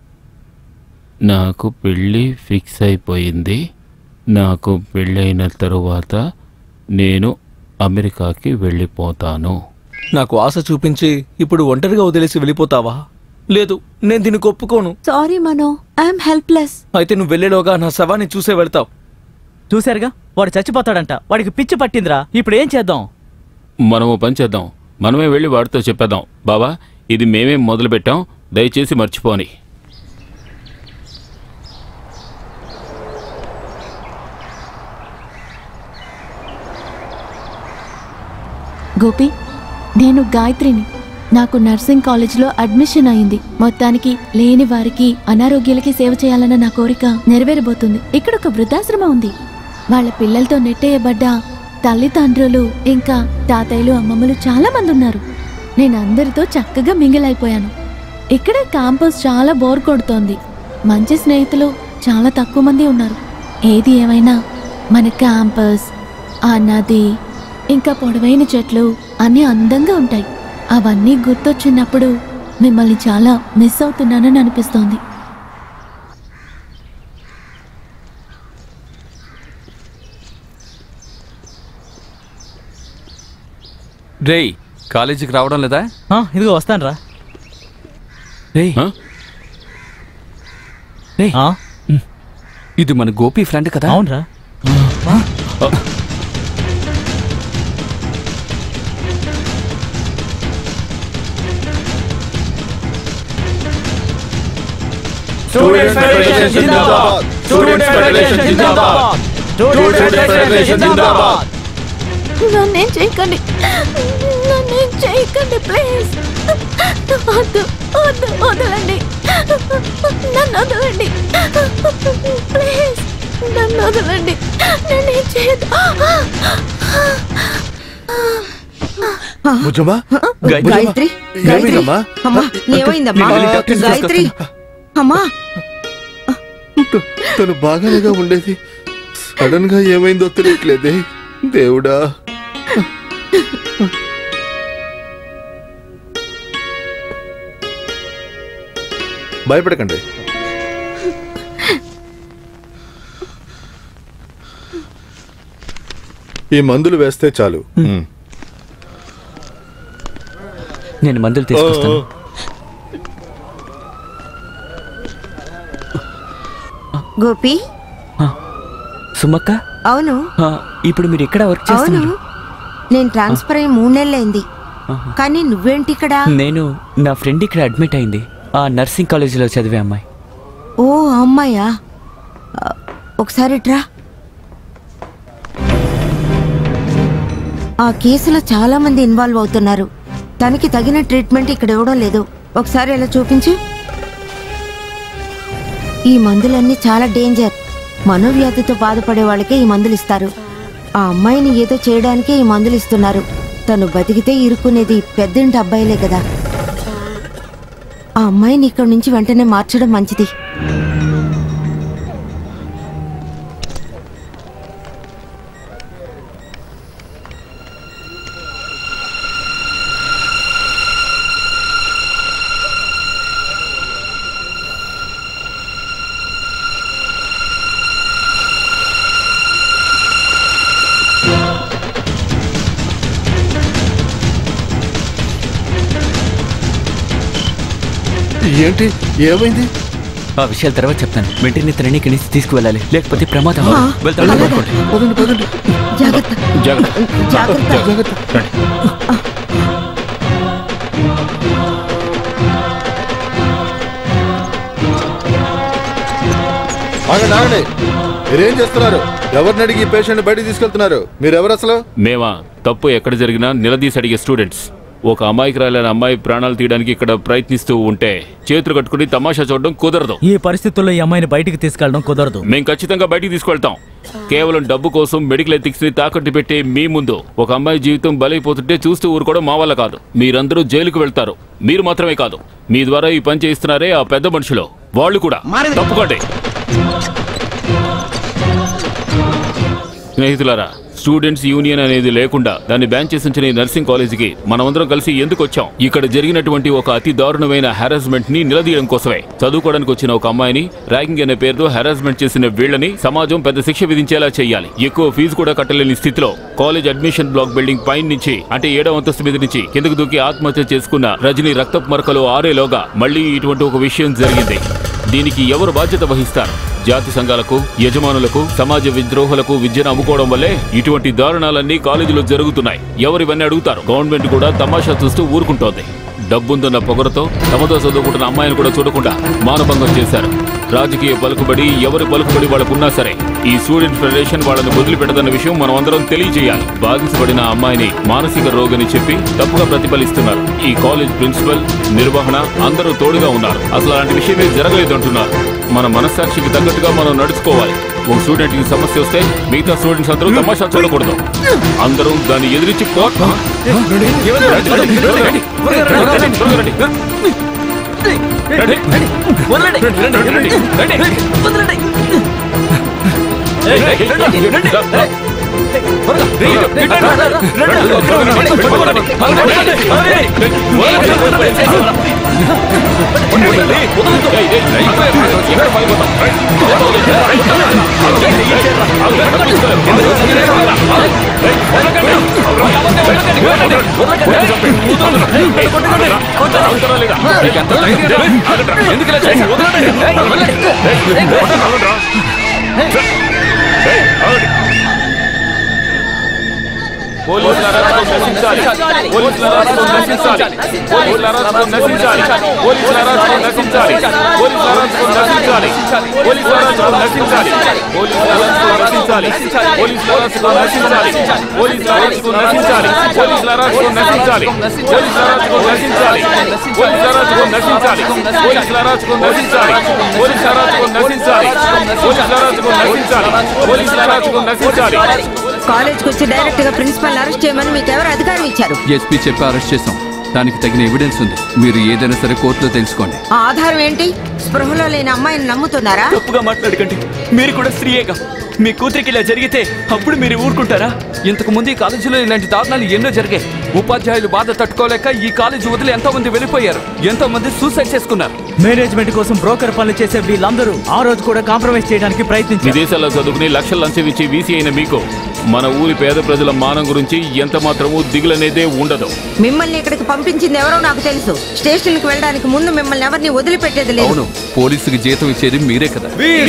నాకు పెళ్ళి ఫిక్స్ అయిపోయింది నాకు పెళ్ళైన తరువాత నేను అమెరికాకి వెళ్ళిపోతాను నాకు ఆశ చూపించి ఇప్పుడు ఒంటరిగా వదిలేసి వెళ్ళిపోతావా లేదు నేను దీనికి ఒప్పుకోను సారీ మనో ఐఎమ్ హెల్ప్లెస్ అయితే నువ్వు వెళ్ళేలోగా నా శవాన్ని చూసే వెళ్తావు చూశారుగా వాడు చచ్చిపోతాడంట వాడికి పిచ్చి పట్టిందిరా ఇప్పుడు ఏం చేద్దాం మనము పని చేద్దాం మనమే వెళ్ళి వాడితో చెప్పేద్దాం బావా ఇది మేమేం మొదలు పెట్టాం దయచేసి మర్చిపోని గోపి నేను గాయత్రిని నాకు నర్సింగ్ కాలేజ్లో అడ్మిషన్ అయింది మొత్తానికి లేని వారికి అనారోగ్యాలకి సేవ చేయాలన్న నా కోరిక నెరవేరబోతుంది ఇక్కడ ఒక వృద్ధాశ్రమం ఉంది వాళ్ళ పిల్లలతో నెట్టేయబడ్డ తల్లిదండ్రులు ఇంకా తాతయ్యలు అమ్మమ్మలు చాలా మంది ఉన్నారు నేను అందరితో చక్కగా మింగిల్ అయిపోయాను ఇక్కడ క్యాంపస్ చాలా బోర్ కొడుతోంది మంచి స్నేహితులు చాలా తక్కువ మంది ఉన్నారు ఏది ఏమైనా మన క్యాంపస్ ఆ నది ఇంకా పొడవైన చెట్లు అన్నీ అందంగా ఉంటాయి అవన్నీ గుర్తొచ్చినప్పుడు మిమ్మల్ని చాలా మిస్ అవుతున్నానని అనిపిస్తోంది రేయ్ కాలేజీకి రావడం లేదా ఆ, ఇదిగో వస్తాను రా రేయ్ రేయ్ ఇది మన గోపి ఫ్రెండ్ కదా అవునరా Students Federation Zindabad! Students Federation Zindabad! Students Federation Zindabad! నన్నేం చేయకండి నన్నేం చేయకండి ప్లీజ్ వద్దు వద్దు వదలండి నన్ను వదలండి ప్లీజ్ నన్ను వదలండి నన్నేం చేయదు భుజమా గాయత్రి ఏమైందమ్మా అమ్మా ఏమైందమ్మా నేను డాక్టర్ని గాయత్రి అమ్మా త- తను బాగానేగా ఉండేది సడన్ గా ఏమైందో తెలియట్లేదే దేవుడా భయపడకండి ఈ మందులు వేస్తే చాలు ఉమ్. నేను మందులు తీసుకొస్తాను గోపి సుమక్క అవును ఆ, ఇప్పుడు మీరు ఎక్కడ వర్క్ అవును చేస్తున్నారు నేను ట్రాన్స్ఫర్ అయ్యి మూడు నెలలైంది కానీ నువ్వేంటి ఇక్కడ నేను నా ఫ్రెండ్ ఇక్కడ అడ్మిట్ అయింది ఆ నర్సింగ్ కాలేజీలో చదివే అమ్మాయి ఓ అమ్మాయా ఆ, ఒకసారి ట్రా ఆ కేసులో చాలా మంది ఇన్వాల్వ్ అవుతున్నారు తనకి తగిన ట్రీట్మెంట్ ఇక్కడ ఇవ్వడం లేదు ఒకసారి ఇలా చూపించు ఈ మందులన్నీ చాలా డేంజర్ మనోవ్యాధితో బాధపడే వాళ్ళకే ఈ మందులు ఇస్తారు ఆ అమ్మాయిని ఏదో చేయడానికే ఈ మందులు ఇస్తున్నారు తను బతికితే ఇరుక్కునేది పెద్దింటి అబ్బాయిలే కదా ఆ అమ్మాయిని ఇక్కడి నుంచి వెంటనే మార్చడం మంచిది ఏంటి ఏమైంది ఆ విషయాల తర్వాత చెప్తాను వెంటనే తనని ఇక్కడి నుంచి తీసుకువెళ్ళాలి లేకపోతే ప్రమాదం ఆ, వెళ్తాను అలాగా. అనుకోండి. పదండి పదండి జాగ్రత్త జాగ్రత్త జాగ్రత్త ఆగండి ఆగండి మీరేం చేస్తున్నారు ఎవరిని అడిగి పేషెంట్ బయటికి తీసుకెళ్తున్నారు మీరు ఎవరు అసలు మేమా తప్పు ఎక్కడ జరిగినా నిలదీసి అడిగే స్టూడెంట్స్ ఒక అమాయకురాలైన అమ్మాయి ప్రాణాలు తీయడానికి ఇక్కడ ప్రయత్నిస్తూ ఉంటే చేతులు కట్టుకుని తమాషా చూడడం కుదరదు ఈ పరిస్థితుల్లో ఈ అమ్మాయిని బయటికి తీసుకెళ్ళడం కుదరదు మేం ఖచ్చితంగా బయటికి తీసుకెళ్తాం కేవలం డబ్బు కోసం మెడికల్ ఎథిక్స్ ని తాకట్టు పెట్టే మీ ముందు ఒక అమ్మాయి జీవితం బలైపోతుంటే చూస్తూ ఊరుకోవడం మా వల్ల కాదు మీరందరూ జైలుకు వెళ్తారు మీరు మాత్రమే కాదు మీ ద్వారా ఈ పని చేయిస్తున్నారే ఆ పెద్ద మనుషులు వాళ్ళు కూడా తప్పుకోండి స్నేహితులారా స్టూడెంట్స్ యూనియన్ అనేది లేకుండా దాన్ని బ్యాన్ చేసి ఉంచిన ఈ నర్సింగ్ కాలేజీకి మనమందరం కలిసి ఎందుకు వచ్చాం ఇక్కడ జరిగినటువంటి ఒక అతి దారుణమైన హారాస్మెంట్ ని నిలదీయడం కోసమే చదువుకోవడానికి వచ్చిన ఒక అమ్మాయిని ర్యాగింగ్ అనే పేరుతో హారాస్మెంట్ చేసిన వీళ్ళని సమాజం పెద్ద శిక్ష విధించేలా చేయాలి ఎక్కువ ఫీజు కూడా కట్టలేని స్థితిలో కాలేజ్ అడ్మిషన్ బ్లాక్ బిల్డింగ్ పైన నుంచి అంటే ఏడవ అంతస్తు మీద నుంచి కిందకు దూకి ఆత్మహత్య చేసుకున్న రజనీ రక్తపు మరకలు ఆరేలోగా మళ్ళీ ఇటువంటి ఒక విషయం జరిగింది దీనికి ఎవరు బాధ్యత వహిస్తారు జాతి సంఘాలకు యజమానులకు సమాజ విద్రోహులకు విద్యను అమ్ముకోవడం వల్లే ఇటువంటి దారుణాలన్నీ కాలేజీలో జరుగుతున్నాయి ఎవరివన్నీ అడుగుతారు గవర్నమెంట్ కూడా తమాషా చూస్తూ ఊరుకుంటోంది డబ్బుందన్న పొగరతో తమతో చదువుకుంటున్న అమ్మాయిని కూడా చూడకుండా మానభంగం చేశారు రాజకీయ పలుకుబడి ఎవరి పలుకుబడి వాళ్ళకున్నా సరే ఈ స్టూడెంట్ ఫెడరేషన్ వాళ్ళని వదిలిపెట్టదన్న విషయం మనం అందరం తెలియజేయాలి బాధించబడిన అమ్మాయిని మానసిక రోగిని చెప్పి తప్పుగా ప్రతిఫలిస్తున్నారు ఈ కాలేజ్ ప్రిన్సిపల్ నిర్వహణ అందరూ తోడుగా ఉన్నారు అసలు అలాంటి విషయమే జరగలేదు అంటున్నారు మన మనస్సాక్షికి తగ్గట్టుగా మనం నడుచుకోవాలి ఒక స్టూడెంట్ కి సమస్య వస్తే మిగతా స్టూడెంట్స్ అందరూ తమాషా చూడకూడదు అందరూ దాన్ని ఎదిరించి పో పోలీసుల అరెస్టును నశించాలి పోలీసుల అరెస్టును నశించాలి పోలీసుల అరెస్టును నశించాలి పోలీసుల అరెస్టును నశించాలి పోలీసుల అరెస్టును నశించాలి పోలీసుల అరెస్టును నశించాలి పోలీసుల అరెస్టును నశించాలి పోలీసుల అరెస్టును నశించాలి పోలీసుల అరెస్టును నశించాలి పోలీసుల అరెస్టును నశించాలి పోలీసుల అరెస్టును నశించాలి పోలీసుల అరెస్టును నశించాలి పోలీసుల అరెస్టును నశించాలి పోలీసుల అరెస్టును నశించాలి పోలీసుల అరెస్టును నశించాలి పోలీసుల అరెస్టును నశించాలి కాలేజ్కి వచ్చి డైరెక్ట్ గా ప్రిన్సిపల్ అరెస్ట్ చేయమని మీకు ఎవరు అధికారం ఇచ్చారు ఎస్పీ చెప్పి అరెస్ట్ చేసాం దానికి తగిన ఎవిడెన్స్ ఉంది మీరు ఏదైనా సరే కోర్టులో తెలుసుకోండి ఆ ఆధారం ఏంటి స్పృహలో లేని అమ్మాయిని నమ్ముతున్నారా తప్పుగా మాట్లాడకండి మీరు కూడా స్త్రీయేగా మీ కూతురికి ఇలా జరిగితే అప్పుడు మీరు ఊరుకుంటారా ఇంతకు ముందు ఈ కాలేజీలో ఇలాంటి దారుణాలు ఎన్నో జరిగాయి ఉపాధ్యాయులు బాధ తట్టుకోలేక ఈ కాలేజీ వదిలి ఎంతో మంది వెళ్ళిపోయారు ఎంతో మంది సూసైడ్ చేసుకున్నారు మేనేజ్మెంట్ కోసం బ్రోకర్ పనులు చేసే వీళ్ళందరూ ఆ రోజు కూడా కాంప్రమైజ్ చేయడానికి ప్రయత్నించారు విదేశాల్లో చదువుకుని లక్షల లంచం ఇచ్చి వీసీ అయిన మీకు మన ఊరి పేద ప్రజల మానం గురించి ఎంత మాత్రమూ దిగులనేదే ఉండదు మిమ్మల్ని ఇక్కడికి పంపించింది ఎవరో నాకు తెలుసు స్టేషన్ కి వెళ్ళడానికి ముందు మిమ్మల్ని ఎవరిని వదిలిపెట్టేది లేదు అవును పోలీసుకి జీతం ఇచ్చేది మీరే కదా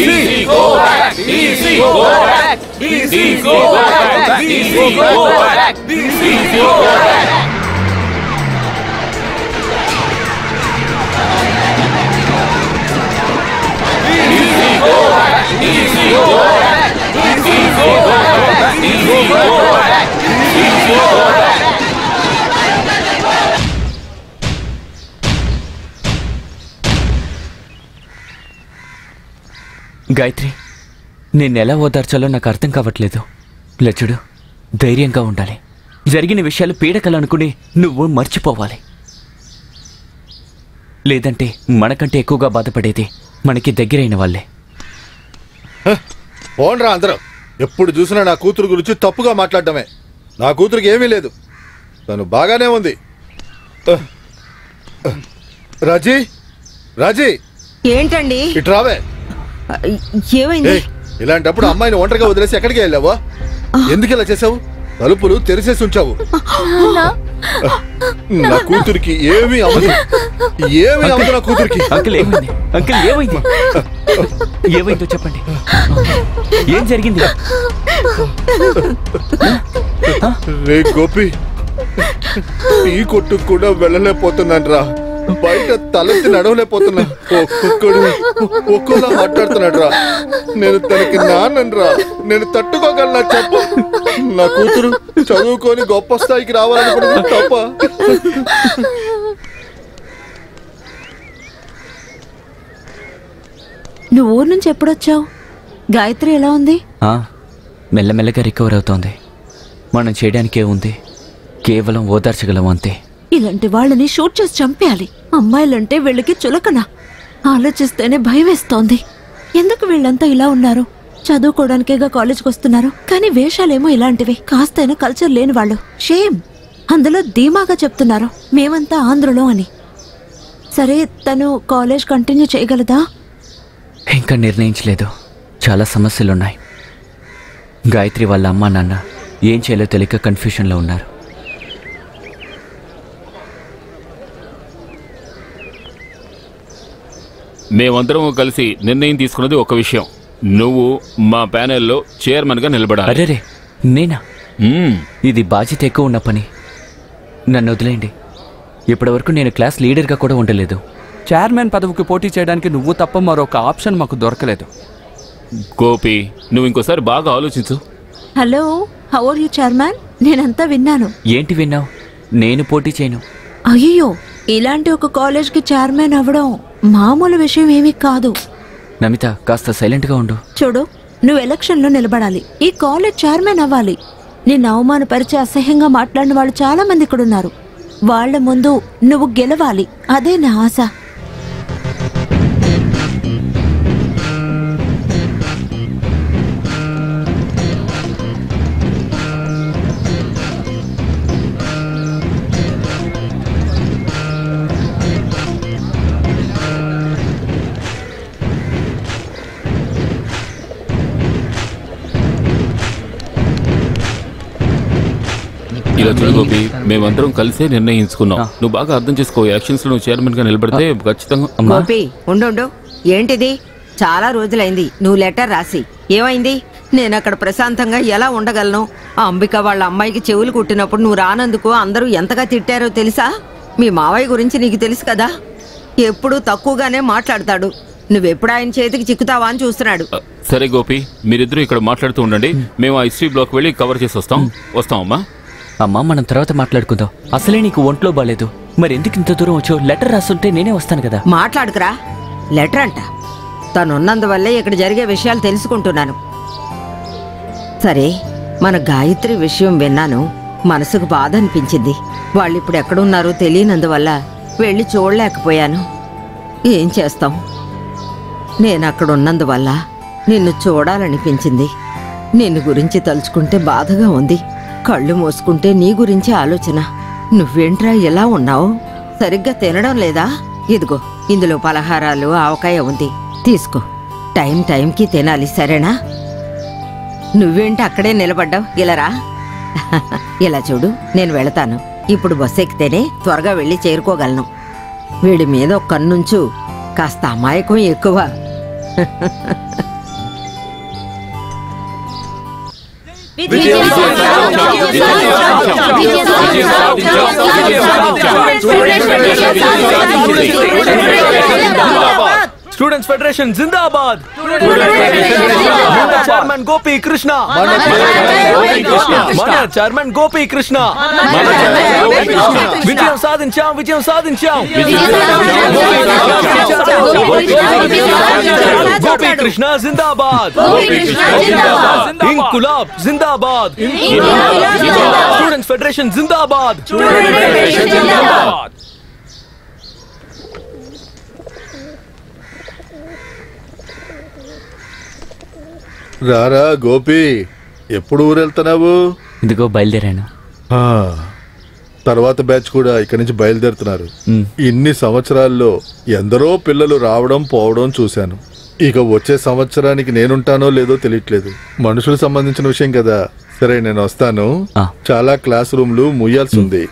గాయత్రి నేను ఎలా ఓదార్చాలో నాకు అర్థం కావట్లేదు లచ్చుడు ధైర్యంగా ఉండాలి జరిగిన విషయాలు పీడకలనుకుని నువ్వు మర్చిపోవాలి లేదంటే మనకంటే ఎక్కువగా బాధపడేది మనకి దగ్గరైన వాళ్ళే పోండ్రా అందరూ ఎప్పుడు చూసినా నా కూతురు గురించి తప్పుగా మాట్లాడటమే నా కూతురికి ఏమీ లేదు తను బాగానే ఉంది అహ్. అహ్. రాజీ రాజీ ఏంటండి ఇటు రావే ఏమైంది ఏయ్, ఇలాంటప్పుడు అమ్మాయిని ఒంటరిగా వదిలేసి ఎక్కడికి వెళ్ళావా ఎందుకు ఇలా చేసావు తలుపులు తెరిసేసి ఉంచావు నా కూతురికి ఏమీ అవ్వదు ఏమీ అవ్వదు నా కూతురికి అంకుల్ ఏమైంది అంకుల్ ఏమైంది ఏమైందో చెప్పండి ఏం జరిగింది రే గోపి ఈ కొట్టుకు కూడా వెళ్ళలేకపోతున్నాను రా బయట తలెత్తి నడవలేకపోతున్నా ఒక్కొక్కడు ఒక్కోలా మాట్లాడుతున్నాడు రా నేను తనకి నాన్నని రా నేను తట్టుకోగలనా చెప్పు నా కూతురు చదువుకొని గొప్ప స్థాయికి రావాలనుకున్నది తప్ప నువ్వు ఊరు నుంచి ఎప్పుడొచ్చావు గాయత్రి ఎలా ఉంది ఆ, మెల్లమెల్లగా రికవర్ అవుతోంది మనం చేయడానికే ఉంది కేవలం ఓదార్చగలం అంతే ఇలాంటి వాళ్ళని షూట్ చేసి చంపేయాలి అమ్మాయిలంటే వీళ్ళకి చులకన ఆలోచిస్తేనే భయం వేస్తోంది ఎందుకు వీళ్ళంతా ఇలా ఉన్నారు చదువుకోవడానికేగా కాలేజ్కి వస్తున్నారు కానీ వేషాలేమో ఇలాంటివి కాస్తైనా కల్చర్ లేని వాళ్ళు షేమ్ అందులో ధీమాగా చెప్తున్నారు మేమంతా ఆంధ్రలో అని సరే తను కాలేజ్ కంటిన్యూ చేయగలదా ఇంకా నిర్ణయించలేదు చాలా సమస్యలున్నాయి గాయత్రి వాళ్ళ అమ్మా నాన్న ఏం చేయాలో తెలియక కన్ఫ్యూషన్లో ఉన్నారు మేమందరం కలిసి నిర్ణయం తీసుకున్నది ఒక విషయం నువ్వు మా ప్యానెల్లో చైర్మన్గా నిలబడాలి అరేరే నేనా ఇది బాధ్యత ఎక్కువ ఉన్న పని నన్ను వదిలేయండి ఇప్పటివరకు నేను క్లాస్ లీడర్గా కూడా ఉండలేదు చైర్మన్ పదవికి పోటీ చేయడానికి నువ్వు తప్ప మరొక ఆప్షన్ మాకు దొరకలేదు గోపి నువ్వు ఇంకోసారి బాగా ఆలోచించు hello how are you chairman నేనంతా విన్నాను ఏంటి విన్నావు నేను పోటీ చేయను అయ్యో ఇలాంటి ఒక కాలేజ్కి చైర్మన్ అవ్వడం మామూలు విషయం ఏమీ కాదు నమిత కాస్త సైలెంట్గా ఉండు చూడు నువ్వు ఎలక్షన్లో నిలబడాలి ఈ కాలేజ్ చైర్మన్ అవ్వాలి నిన్ను అవమానపరిచి అసహ్యంగా మాట్లాడిన వాళ్ళు చాలా మంది ఇక్కడ ఉన్నారు వాళ్ళ ముందు నువ్వు గెలవాలి అదే నా ఆశ ఇలా చూడు గోపి మేమందరం కలిసే నిర్ణయించుకున్నాం నువ్వు బాగా అర్థం చేసుకో యాక్షన్స్ లో నువ్వు చైర్మన్ గా నిలబడితే ఖచ్చితంగా గోపి ఉండు ఏంటిది చాలా రోజులైంది నువ్వు లెటర్ రాసి ఏమైంది నేను అక్కడ ప్రశాంతంగా ఎలా ఉండగలను ఆ అంబిక వాళ్ళ అమ్మాయికి చెవులు కుట్టినప్పుడు నువ్వు రానందుకు అందరూ ఎంతగా తిట్టారో తెలుసా మీ మావయ్య గురించి నీకు తెలుసు కదా ఎప్పుడూ తక్కువగానే మాట్లాడతాడు నువ్వెప్పుడు ఆయన చేతికి చిక్కుతావా అని చూస్తున్నాడు సరే గోపి మీరిద్దరూ ఇక్కడ మాట్లాడుతూ ఉండండి మేము ఆ హిస్టరీ బ్లాక్ వెళ్ళి కవర్ చేసి వస్తాం వస్తామమ్మా అమ్మా మనం తర్వాత మాట్లాడుకుందాం అసలే నీకు ఒంట్లో బాలేదు మరి ఎందుకు ఇంత దూరం వచ్చావు లెటర్ రాస్తుంటే నేనే వస్తాను కదా మాట్లాడుకురా లెటర్ అంట తనున్నందువల్లే ఇక్కడ జరిగే విషయాలు తెలుసుకుంటున్నాను సరే మన గాయత్రి విషయం విన్నాను మనసుకు బాధ అనిపించింది వాళ్ళిప్పుడు ఎక్కడున్నారో తెలియనందువల్ల వెళ్ళి చూడలేకపోయాను ఏం చేస్తాం నేను అక్కడ ఉన్నందువల్ల నిన్ను చూడాలనిపించింది నిన్ను గురించి తలుచుకుంటే బాధగా ఉంది కళ్ళు మూసుకుంటే నీ గురించి ఆలోచన నువ్వేంట్రా ఎలా ఉన్నావు సరిగ్గా తినడం లేదా ఇదిగో ఇందులో పలహారాలు ఆవకాయ ఉంది తీసుకో టైం టైంకి తినాలి సరేనా నువ్వేంటి అక్కడే నిలబడ్డావు ఇలా రా ఇలా చూడు నేను వెళతాను ఇప్పుడు బస్సు ఎక్కితేనే త్వరగా వెళ్ళి చేరుకోగలను వీడి మీద ఒక కన్నుంచు కాస్త అమాయకం ఎక్కువ స్టూడెంట్స్ ఫెడరేషన్ జిందాబాద్ జిందాబాద్. చైర్మన్ గోపి కృష్ణ మన చైర్మన్ గోపి కృష్ణ విజయం సాధించాం విజయం సాధించాం గోపి కృష్ణ జిందాబాద్ ఇంకులాబ్ జిందాబాద్ స్టూడెంట్స్ ఫెడరేషన్ జిందాబాద్ రారా గోపి ఎప్పుడు ఊరెళ్తున్నావు ఇదిగో బయలుదేరాను ఆ, తర్వాత బ్యాచ్ కూడా ఇక్కడి నుంచి బయలుదేరుతున్నారు ఇన్ని సంవత్సరాల్లో ఎందరో పిల్లలు రావడం పోవడం చూశాను ఇక వచ్చే సంవత్సరానికి నేనుంటానో లేదో తెలియట్లేదు మనుషులకు సంబంధించిన విషయం కదా సరే నేను వస్తాను చాలా క్లాస్ రూమ్లు ముయ్యాల్సి ఉంది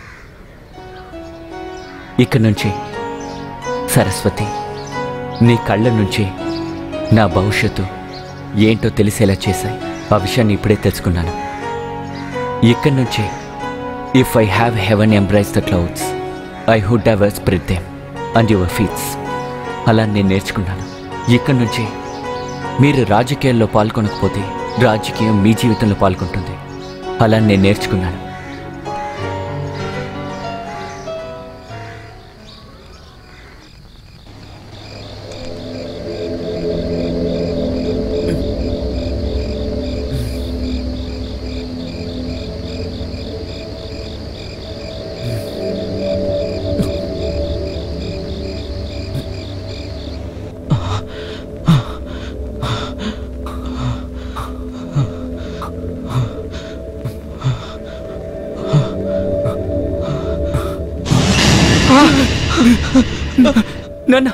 ఇక్కడి నుంచి సరస్వతి నీ కళ్ళ నుంచి నా భవిష్యత్తు ఏంటో తెలిసేలా చేశాయి ఆ విషయాన్ని ఇప్పుడే తెలుసుకున్నాను ఇక్కడి నుంచి if I have heaven embrace the clouds I would have spread them and your feets అలా నేను నేర్చుకున్నాను ఇక్కడి నుంచి మీరు రాజకీయాల్లో పాల్గొనకపోతే రాజకీయం మీ జీవితంలో పాల్గొంటుంది అలా నేను నేర్చుకున్నాను నాన్న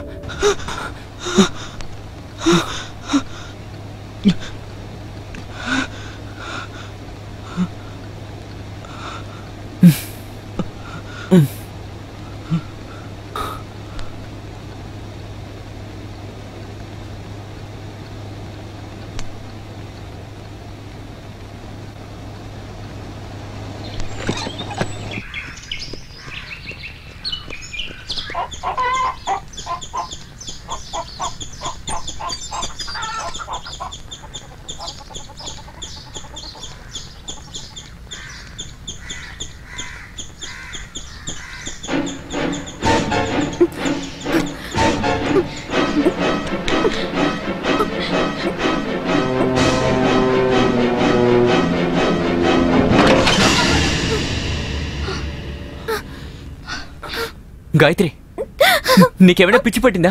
గాయత్రి నీకేమైనా పిచ్చి పట్టిందా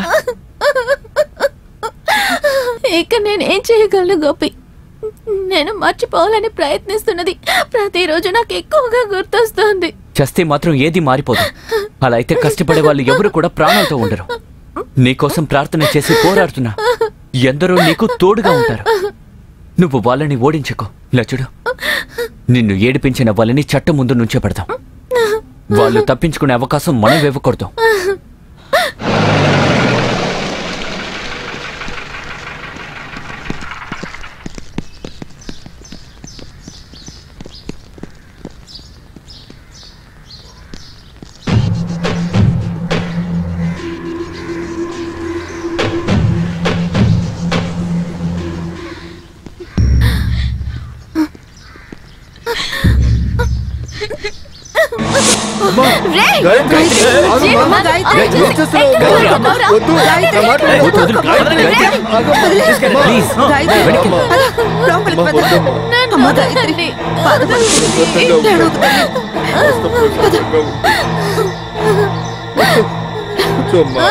ఇక నేను ఏం చేయగలను గోపి నేను మర్చిపోవాలని ప్రయత్నిస్తున్నది ప్రతిరోజు నాకు ఎక్కువగా గుర్తొస్తుంది చస్తే మాత్రం ఏది మారిపోదు అలా అయితే కష్టపడే వాళ్ళు ఎవరు కూడా ప్రాణాలతో ఉండరు నీకోసం ప్రార్థన చేసి పోరాడుతున్నా ఎందరో నీకు తోడుగా ఉంటారు నువ్వు వాళ్ళని ఓడించకు లచుడు నిన్ను ఏడిపించిన వాళ్ళని చట్టం ముందు నుంచే పెడతాం వాళ్ళు తప్పించుకునే అవకాశం మనం ఇవ్వకూడదు రేయ్! గాయత్రి, ఆగు, జీవమ్మ, అమ్మ, గాయత్రి, గాయత్రి, ఏం చేస్తున్నావు? ఎక్కడ గాయత్రి, ఉన్నావురా? వద్దు, గాయత్రి, నా మాట విను. వద్దు, వద్దు, గాయత్రి, రేయ్! ఆగు, వదిలేయ్. ప్లీజ్. గాయత్రి, వెనక్కి. లోపలికి అమ్మ, పద. వద్దమ్మా. అమ్మ, గాయత్రి, బాధపడకు. ఏడవకు తల్లి. కూర్చోమ్మా.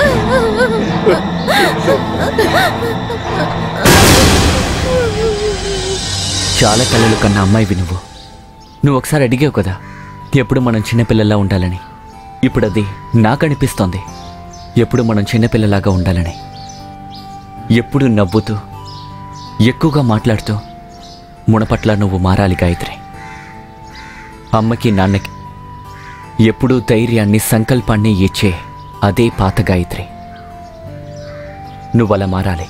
చాలా కళలు కన్నా అమ్మాయివి నువ్వు నువ్వు ఒకసారి అడిగావు కదా ఎప్పుడు మనం చిన్నపిల్లల్లా ఉండాలని ఇప్పుడు అది నాకు అనిపిస్తోంది ఎప్పుడు మనం చిన్నపిల్లలాగా ఉండాలని ఎప్పుడు నవ్వుతూ ఎక్కువగా మాట్లాడుతూ మునపట్ల నువ్వు మారాలి గాయత్రి అమ్మకి నాన్నకి ఎప్పుడూ ధైర్యాన్ని సంకల్పాన్ని ఇచ్చే అదే పాత గాయత్రి నువ్వలా మారాలి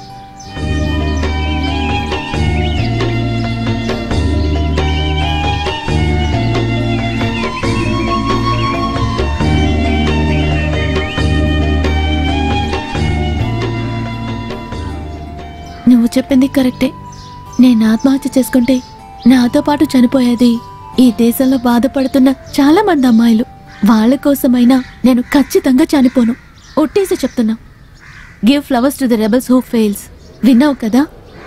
నువ్వు చెప్పింది కరెక్టే నేను ఆత్మహత్య చేసుకుంటే నాతో పాటు చనిపోయేది ఈ దేశంలో బాధపడుతున్న చాలా మంది అమ్మాయిలు వాళ్ళ కోసమైనా నేను ఖచ్చితంగా చనిపోను ఒట్టేసి చెప్తున్నా give flowers to the rebels who fails విన్నావు కదా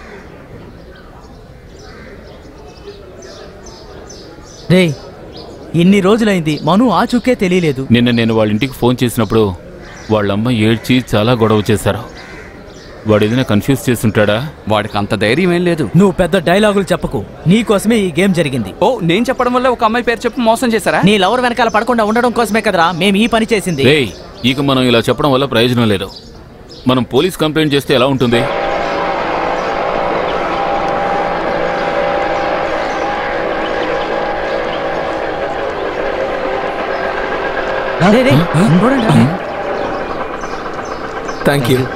రేయ్ ఇన్ని రోజులైంది మను ఆ చుక్కే తెలియలేదు నిన్న నేను వాళ్ళ ఇంటికి ఫోన్ చేసినప్పుడు వాళ్ళమ్మ ఏడ్చి చాలా గొడవ చేశారు వాడు ఏదైనా కన్ఫ్యూజ్ చేస్తుంటాడా వాడికి అంత ధైర్యం ఏం లేదు నువ్వు పెద్ద డైలాగులు చెప్పకు నీ కోసమే ఈ గేమ్ జరిగింది ఓ నేను చెప్పడం వల్ల ఒక అమ్మాయి పేరు చెప్పి మోసం చేశారా నీ లవర్ వెనకాల పడకుండా ఉండడం కోసమే కదరా మేము ఈ పని చేసింది రేయ్ ఇక మనం ఇలా చెప్పడం వల్ల ప్రయోజనం లేదు మనం పోలీస్ కంప్లైంట్ చేస్తే ఎలా ఉంటుంది రేయ్, రేయ్, చూడండి రా. Thank you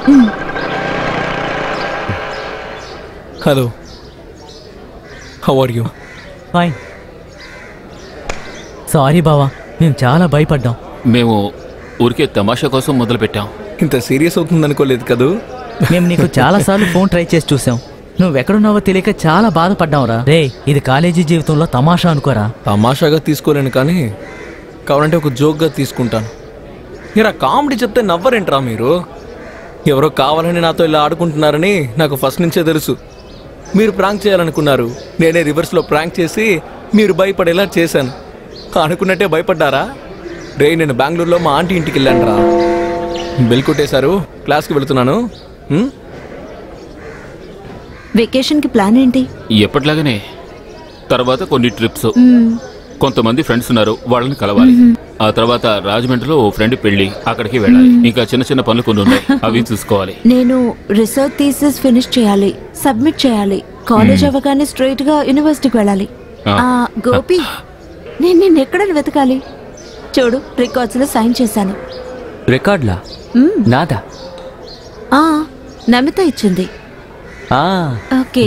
hello how are you fine sorry బావా మేము చాలా భయపడ్డాం మేము ఊరికే తమాషా కోసం మొదలు పెట్టాం ఇంత సీరియస్ అవుతుంది అనుకోలేదు కదూ మేము నీకు చాలా సార్లు ఫోన్ ట్రై చేసి చూసాం నువ్వెక్కడున్నావో తెలియక చాలా బాధపడ్డావురా రే ఇది కాలేజీ జీవితంలో తమాషా అనుకోరా తమాషాగా తీసుకోలేను కానీ కావాలంటే ఒక జోక్గా తీసుకుంటాను మీరు ఆ కామెడీ చెప్తే నవ్వరేంట్రా మీరు ఎవరో కావాలని నాతో ఇలా ఆడుకుంటున్నారని నాకు ఫస్ట్ నుంచే తెలుసు మీరు ప్రాంక్ చేయాలనుకున్నారు నేనే రివర్స్లో ప్రాంక్ చేసి మీరు భయపడేలా చేశాను అనుకున్నట్టే భయపడ్డారా రే నేను బెంగళూరులో మా ఆంటీ ఇంటికి వెళ్ళాను రా బెల్ కొట్టేశారు క్లాస్కి వెళుతున్నాను ఉం? వెకేషన్ కి ప్లాన్ ఏంటి ఎప్పటిలాగానే తర్వాత కొన్ని ట్రిప్స్ మ్మ్. కొంతమంది ఫ్రెండ్స్ ఉన్నారు వాళ్ళని కలవాలి ఆ తర్వాత రాజమండ్రిలో ఓ ఫ్రెండ్ పెళ్లి అక్కడికి వెళ్ళాలి ఇంకా చిన్న చిన్న పనులు కొన్ని ఉన్నాయి అవి చూసుకోవాలి నేను రీసెర్చ్ థీసిస్ ఫినిష్ చేయాలి సబ్మిట్ చేయాలి కాలేజ్ అవ్వగానే స్ట్రైట్ గా యూనివర్సిటీకి వెళ్ళాలి ఆ. ఆ, గోపి నేను నిన్ను ఎక్కడ వెతకాలి చూడు రికార్డ్స్ లో సైన్ చేశాను రికార్డ్లా మ్మ్. నాదా ఆ, నమిత ఇచ్చింది ఆ, ఓకే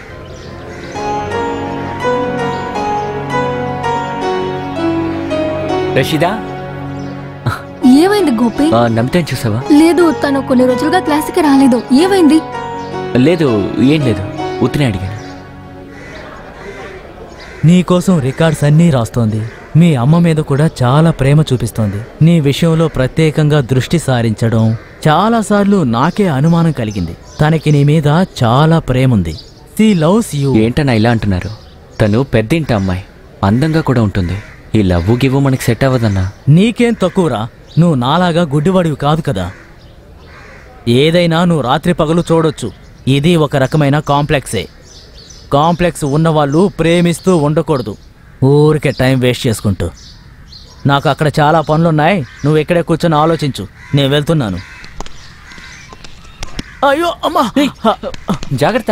రషీదా ఏమైంది గోపి ఆ, నమ్మితే చూసావా లేదు తను కొన్ని రోజులుగా క్లాస్కి రాలేదు ఏమైంది లేదు ఏం లేదు ఉత్తినే అడిగాను నీకోసం రికార్డ్స్ అన్నీ రాస్తోంది మీ అమ్మ మీద కూడా చాలా ప్రేమ చూపిస్తోంది నీ విషయంలో ప్రత్యేకంగా దృష్టి సారించడం చాలాసార్లు నాకే అనుమానం కలిగింది తనకి నీ మీద చాలా ప్రేముంది సీ లవ్స్ యూ ఏంటన్నా ఇలా అంటున్నారు తను పెద్దింటి అమ్మాయి అందంగా కూడా ఉంటుంది ఈ లవ్వు గివ్వు మనకి సెట్ అవ్వదన్నా నీకేం తక్కువరా నువ్వు నాలాగా గుడ్డివాడివి కాదు కదా ఏదైనా నువ్వు రాత్రి పగలు చూడొచ్చు ఇది ఒక రకమైన కాంప్లెక్సే కాంప్లెక్స్ ఉన్నవాళ్ళు ప్రేమిస్తూ ఉండకూడదు ఊరికే టైం వేస్ట్ చేసుకుంటూ నాకు అక్కడ చాలా పనులున్నాయి నువ్వు ఇక్కడే కూర్చొని ఆలోచించు నేను వెళ్తున్నాను అయ్యో అమ్మా జాగ్రత్త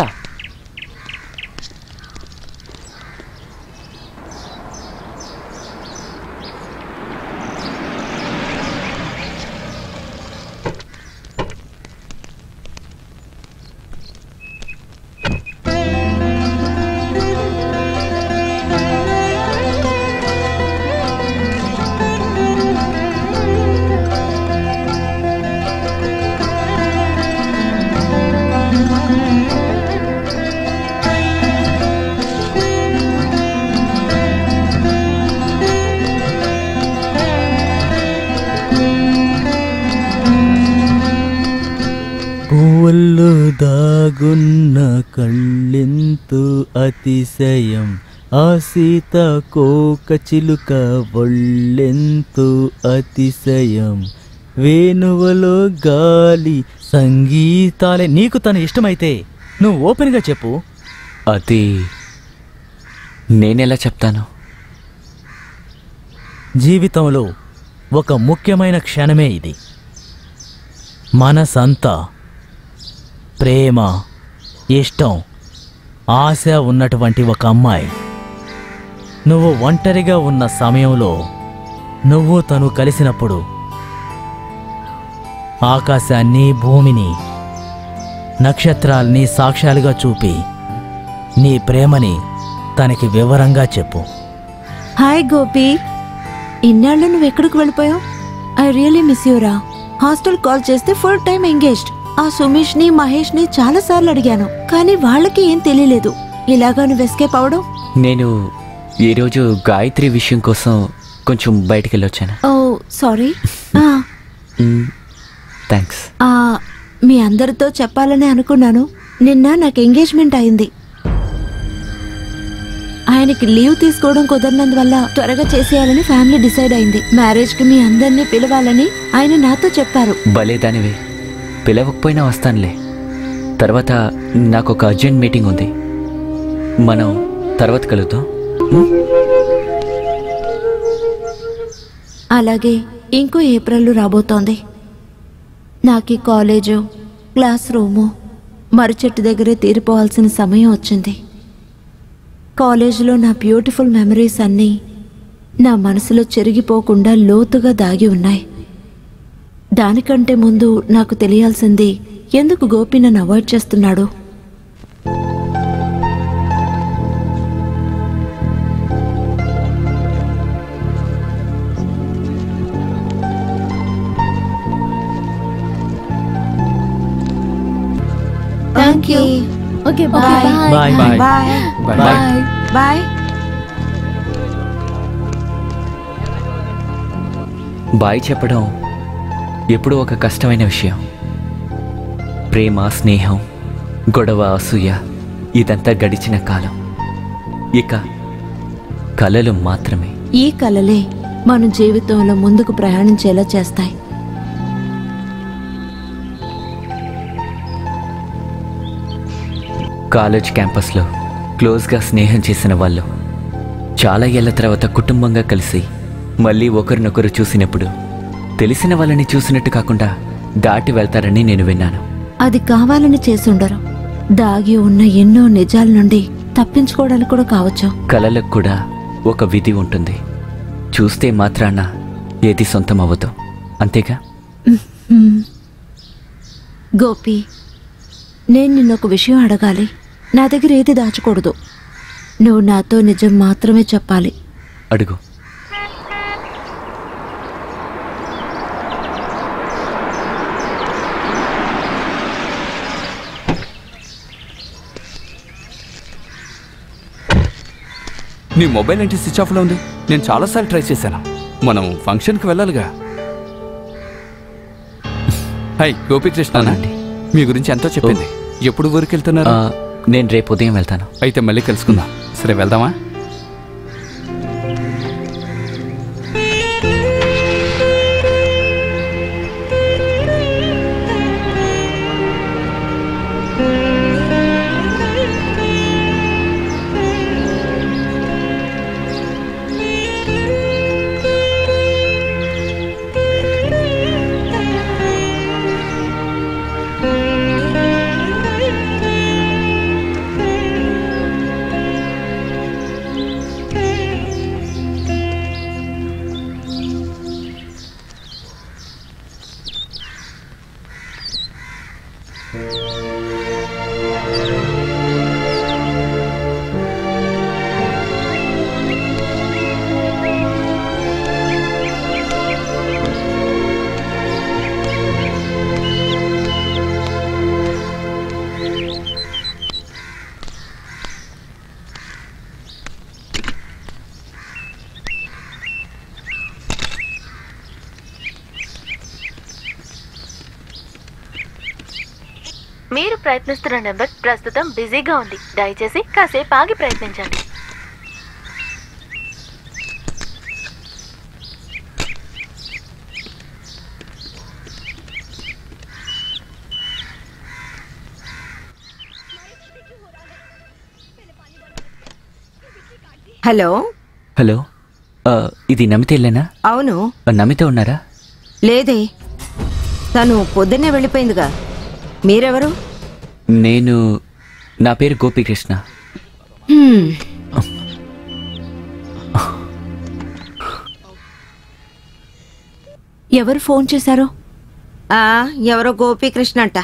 పువ్వుల్లో దాగున్న కళ్ళెంతో అతిశయం ఆ సీత కోక చిలుక ఒళ్ళెంతో అతిశయం వేణువలో గాలి సంగీతాలే నీకు తను ఇష్టమైతే నువ్వు ఓపెన్గా చెప్పు అది నేనెలా చెప్తాను జీవితంలో ఒక ముఖ్యమైన క్షణమే ఇది మనసంతా ప్రేమ ఇష్టం ఆశ ఉన్నటువంటి ఒక అమ్మాయి నువ్వు ఒంటరిగా ఉన్న సమయంలో నువ్వు తను కలిసినప్పుడు ఆకాశాన్ని భూమిని నక్షత్రాల్ని సాక్ష్యాలుగా చూపి నీ ప్రేమని తనకి వివరంగా చెప్పు హాయ్ గోపి ఇన్నాళ్ళు నువ్వు ఎక్కడికి వెళ్ళిపోయావు ఐ రియలీ మిస్ యూరా హాస్టల్ కాల్ చేస్తే ఫుల్ టైం ఎంగేజ్డ్ ఆ సుమేష్ ని మహేష్ ని చాలా సార్లు అడిగాను కానీ వాళ్ళకి ఏం తెలియలేదు ఇలాగా నువ్వు ఎస్కేప్ అవడం నేను ఈరోజు గాయత్రి విషయం కోసం కొంచెం బయటికి వెళ్ళొచ్చాను ఓ సారీ థ్యాంక్స్ ఆ మీ అందరితో చెప్పాలని అనుకున్నాను నిన్న నాకు ఎంగేజ్మెంట్ అయింది ఆయనకి లీవ్ తీసుకోవడం కుదరనందువల్ల త్వరగా చేసేయాలని ఫ్యామిలీ డిసైడ్ అయింది మ్యారేజ్ కి మీ అందరినీ పిలవాలని ఆయన నాతో చెప్పారు భలే దానివే పిలవకపోయినా వస్తానులే తర్వాత నాకు ఒక అర్జెంట్ మీటింగ్ ఉంది మనం తర్వాత కలుద్దాం అలాగే ఇంకో ఏప్రిల్ రాబోతోంది నాకు ఈ కాలేజు క్లాస్ రూము మరుచెట్టు దగ్గరే తీరిపోవాల్సిన సమయం వచ్చింది కాలేజీలో నా బ్యూటిఫుల్ మెమరీస్ అన్నీ నా మనసులో చెరిగిపోకుండా లోతుగా దాగి ఉన్నాయి దానికంటే ముందు నాకు తెలియాల్సింది ఎందుకు గోపి నన్ను అవాయిడ్ చేస్తున్నాడు thank you okay bye bye bye bye bye bye bye చెప్పడం ఎప్పుడూ ఒక కష్టమైన విషయం ప్రేమ స్నేహం గొడవ అసూయ ఇదంతా గడిచిన కాలం ఇక కలలు మాత్రమే ఈ కలలే మన జీవితంలో ముందుకు ప్రయాణించేలా చేస్తాయి కాలేజ్ క్యాంపస్లో క్లోజ్గా స్నేహం చేసిన వాళ్ళు చాలా ఏళ్ల తర్వాత కుటుంబంగా కలిసి మళ్ళీ ఒకరినొకరు చూసినప్పుడు తెలిసిన వాళ్ళని చూసినట్టు కాకుండా దాటి వెళ్తారని నేను విన్నాను అది కావాలని చేసుండరు దాగి ఉన్న ఎన్నో నిజాల నుండి తప్పించుకోవడానికి కూడా కావచ్చు కలలకు కూడా ఒక విధి ఉంటుంది చూస్తే మాత్రాన ఏది సొంతం అవ్వదు అంతేగా హ్మ్. గోపి నేను నిన్నొక విషయం అడగాలి నా దగ్గర ఏది దాచకూడదు నువ్వు నాతో నిజం మాత్రమే చెప్పాలి అడుగు నీ మొబైల్ ఏంటి స్విచ్ ఆఫ్లో ఉంది నేను చాలాసార్లు ట్రై చేశాను మనం ఫంక్షన్కి వెళ్ళాలిగా హై గోపీకృష్ణ అవునండి. మీ గురించి ఎంతో చెప్పింది ఎప్పుడు ఊరికి వెళ్తున్నారు ఆ, నేను రేపు ఉదయం వెళ్తాను అయితే మళ్ళీ కలుసుకుందాం సరే వెళ్దామా మీరు ప్రయత్నిస్తున్న నెంబర్ ప్రస్తుతం బిజీగా ఉంది దయచేసి కాసేపు ఆగి ప్రయత్నించండి హలో హలో ఆ, ఇది నమిత ఇల్లేనా అవును ఆ, నమిత ఉన్నారా లేదే తను పొద్దున్నే వెళ్ళిపోయిందిగా మీరెవరు నేను నా పేరు గోపీకృష్ణ హ్మ్. ఎవరు ఫోన్ చేశారు ఆ ఎవరో గోపీకృష్ణ అంట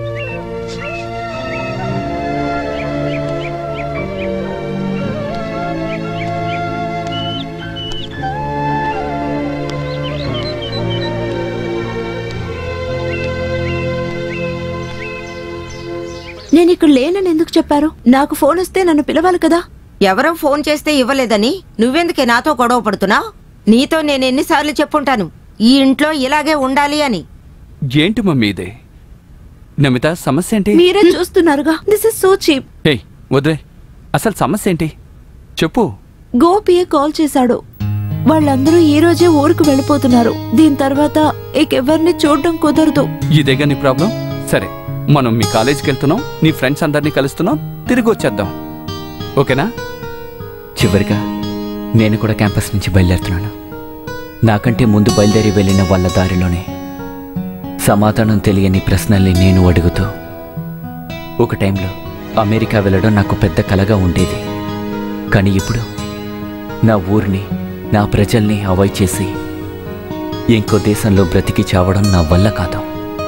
నేను ఇక్కడ లేనని ఎందుకు చెప్పారు నాకు ఫోన్ వస్తే నన్ను పిలవాలి కదా ఎవరో ఫోన్ చేస్తే ఇవ్వలేదని నువ్వెందుకే నాతో గొడవ పడుతున్నావు నీతో నేను ఎన్నిసార్లు చెప్పుంటాను ఈ ఇంట్లో ఇలాగే ఉండాలి అని ఏంటి మమ్మీ ఇది నమిత సమస్య ఏంటి మీరే చూస్తున్నారుగా this is so cheap hey వదిలే అసలు సమస్య ఏంటి చెప్పు గోపియే కాల్ చేశాడు వాళ్ళందరూ ఈ రోజే ఊరికి వెళ్ళిపోతున్నారు దీని తర్వాత ఇకెవరిని చూడడం కుదరదు ఇదేగా నీ ప్రాబ్లం సరే మనం మీ కాలేజీకి వెళ్తున్నాం నీ ఫ్రెండ్స్ అందరినీ కలుస్తున్నాం తిరిగి వచ్చేద్దాం ఓకేనా చివరిగా నేను కూడా క్యాంపస్ నుంచి బయలుదేరుతున్నాను నాకంటే ముందు బయలుదేరి వెళ్ళిన వాళ్ళ దారిలోనే సమాధానం తెలియని ప్రశ్నల్ని నేను అడుగుతూ ఒక టైంలో అమెరికా వెళ్ళడం నాకు పెద్ద కలగా ఉండేది కానీ ఇప్పుడు నా ఊరిని నా ప్రజల్ని అవాయిడ్ చేసి ఇంకో దేశంలో బ్రతికి చావడం నా వల్ల కాదు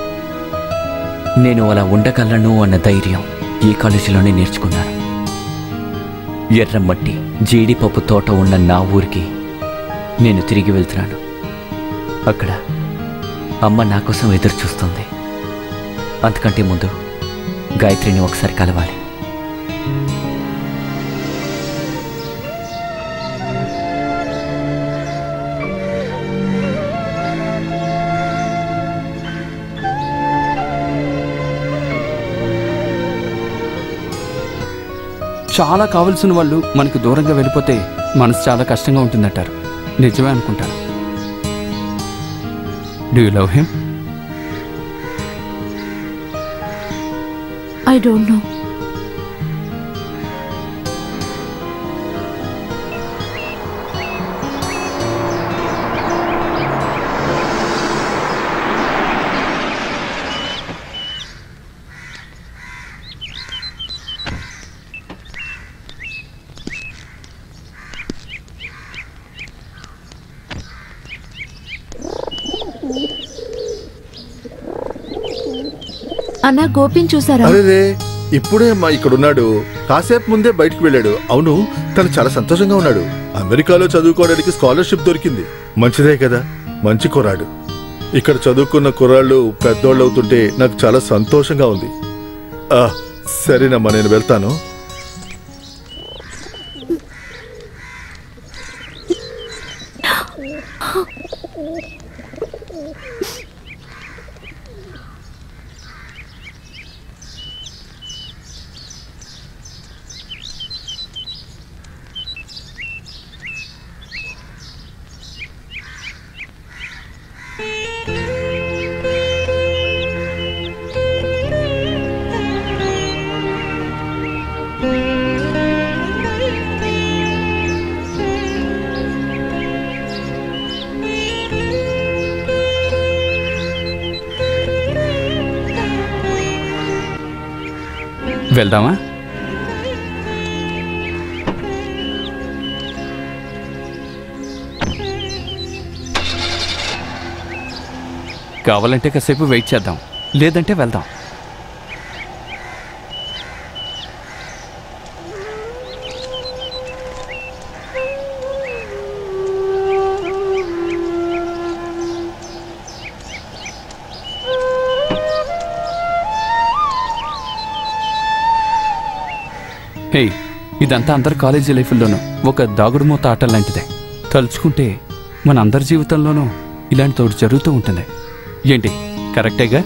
నేను అలా ఉండగలను అన్న ధైర్యం ఈ కాలేజీలోనే నేర్చుకున్నాను ఎర్రమట్టి జీడిపప్పు తోట ఉన్న నా ఊరికి నేను తిరిగి వెళ్తున్నాను అక్కడ అమ్మ నా కోసం ఎదురు చూస్తుంది అంతకంటే ముందు గాయత్రిని ఒకసారి కలవాలి చాలా కావలసిన వాళ్ళు మనకు దూరంగా వెళ్ళిపోతే మనసు చాలా కష్టంగా ఉంటుందంటారు నిజమే అనుకుంటాను do you love him I don't know అన్నా గోపిని చూసారా అరే రే ఇప్పుడే మా ఇక్కడ ఉన్నాడు కాసేపు ముందే బయటికి వెళ్ళాడు అవును తను చాలా సంతోషంగా ఉన్నాడు అమెరికాలో చదువుకోవడానికి స్కాలర్షిప్ దొరికింది మంచిదే కదా మంచి కుర్రాడు ఇక్కడ చదువుకున్న కుర్రాళ్ళు పెద్దోళ్ళు అవుతుంటే నాకు చాలా సంతోషంగా ఉంది ఆ, సరేనమ్మా నేను వెళ్తాను వెళ్దామా కావాలంటే కాసేపు వెయిట్ చేద్దాం లేదంటే వెళ్దాం హే ఇదంతా అందరి కాలేజీ లైఫ్లోనూ ఒక దాగుడుమూత ఆట లాంటిదే తలుచుకుంటే మన అందరి జీవితంలోనూ ఇలాంటి తోడు జరుగుతూ ఉంటుంది ఏంటి కరెక్టేగా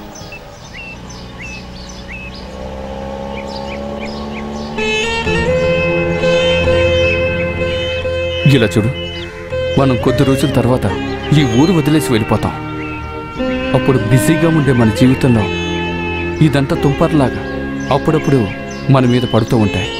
ఇలా చూడు మనం కొద్ది రోజుల తర్వాత ఈ ఊరు వదిలేసి వెళ్ళిపోతాం అప్పుడు బిజీగా ఉండే మన జీవితంలో ఇదంతా తుంపర్లాగా అప్పుడప్పుడు మన మీద పడుతూ ఉంటాయి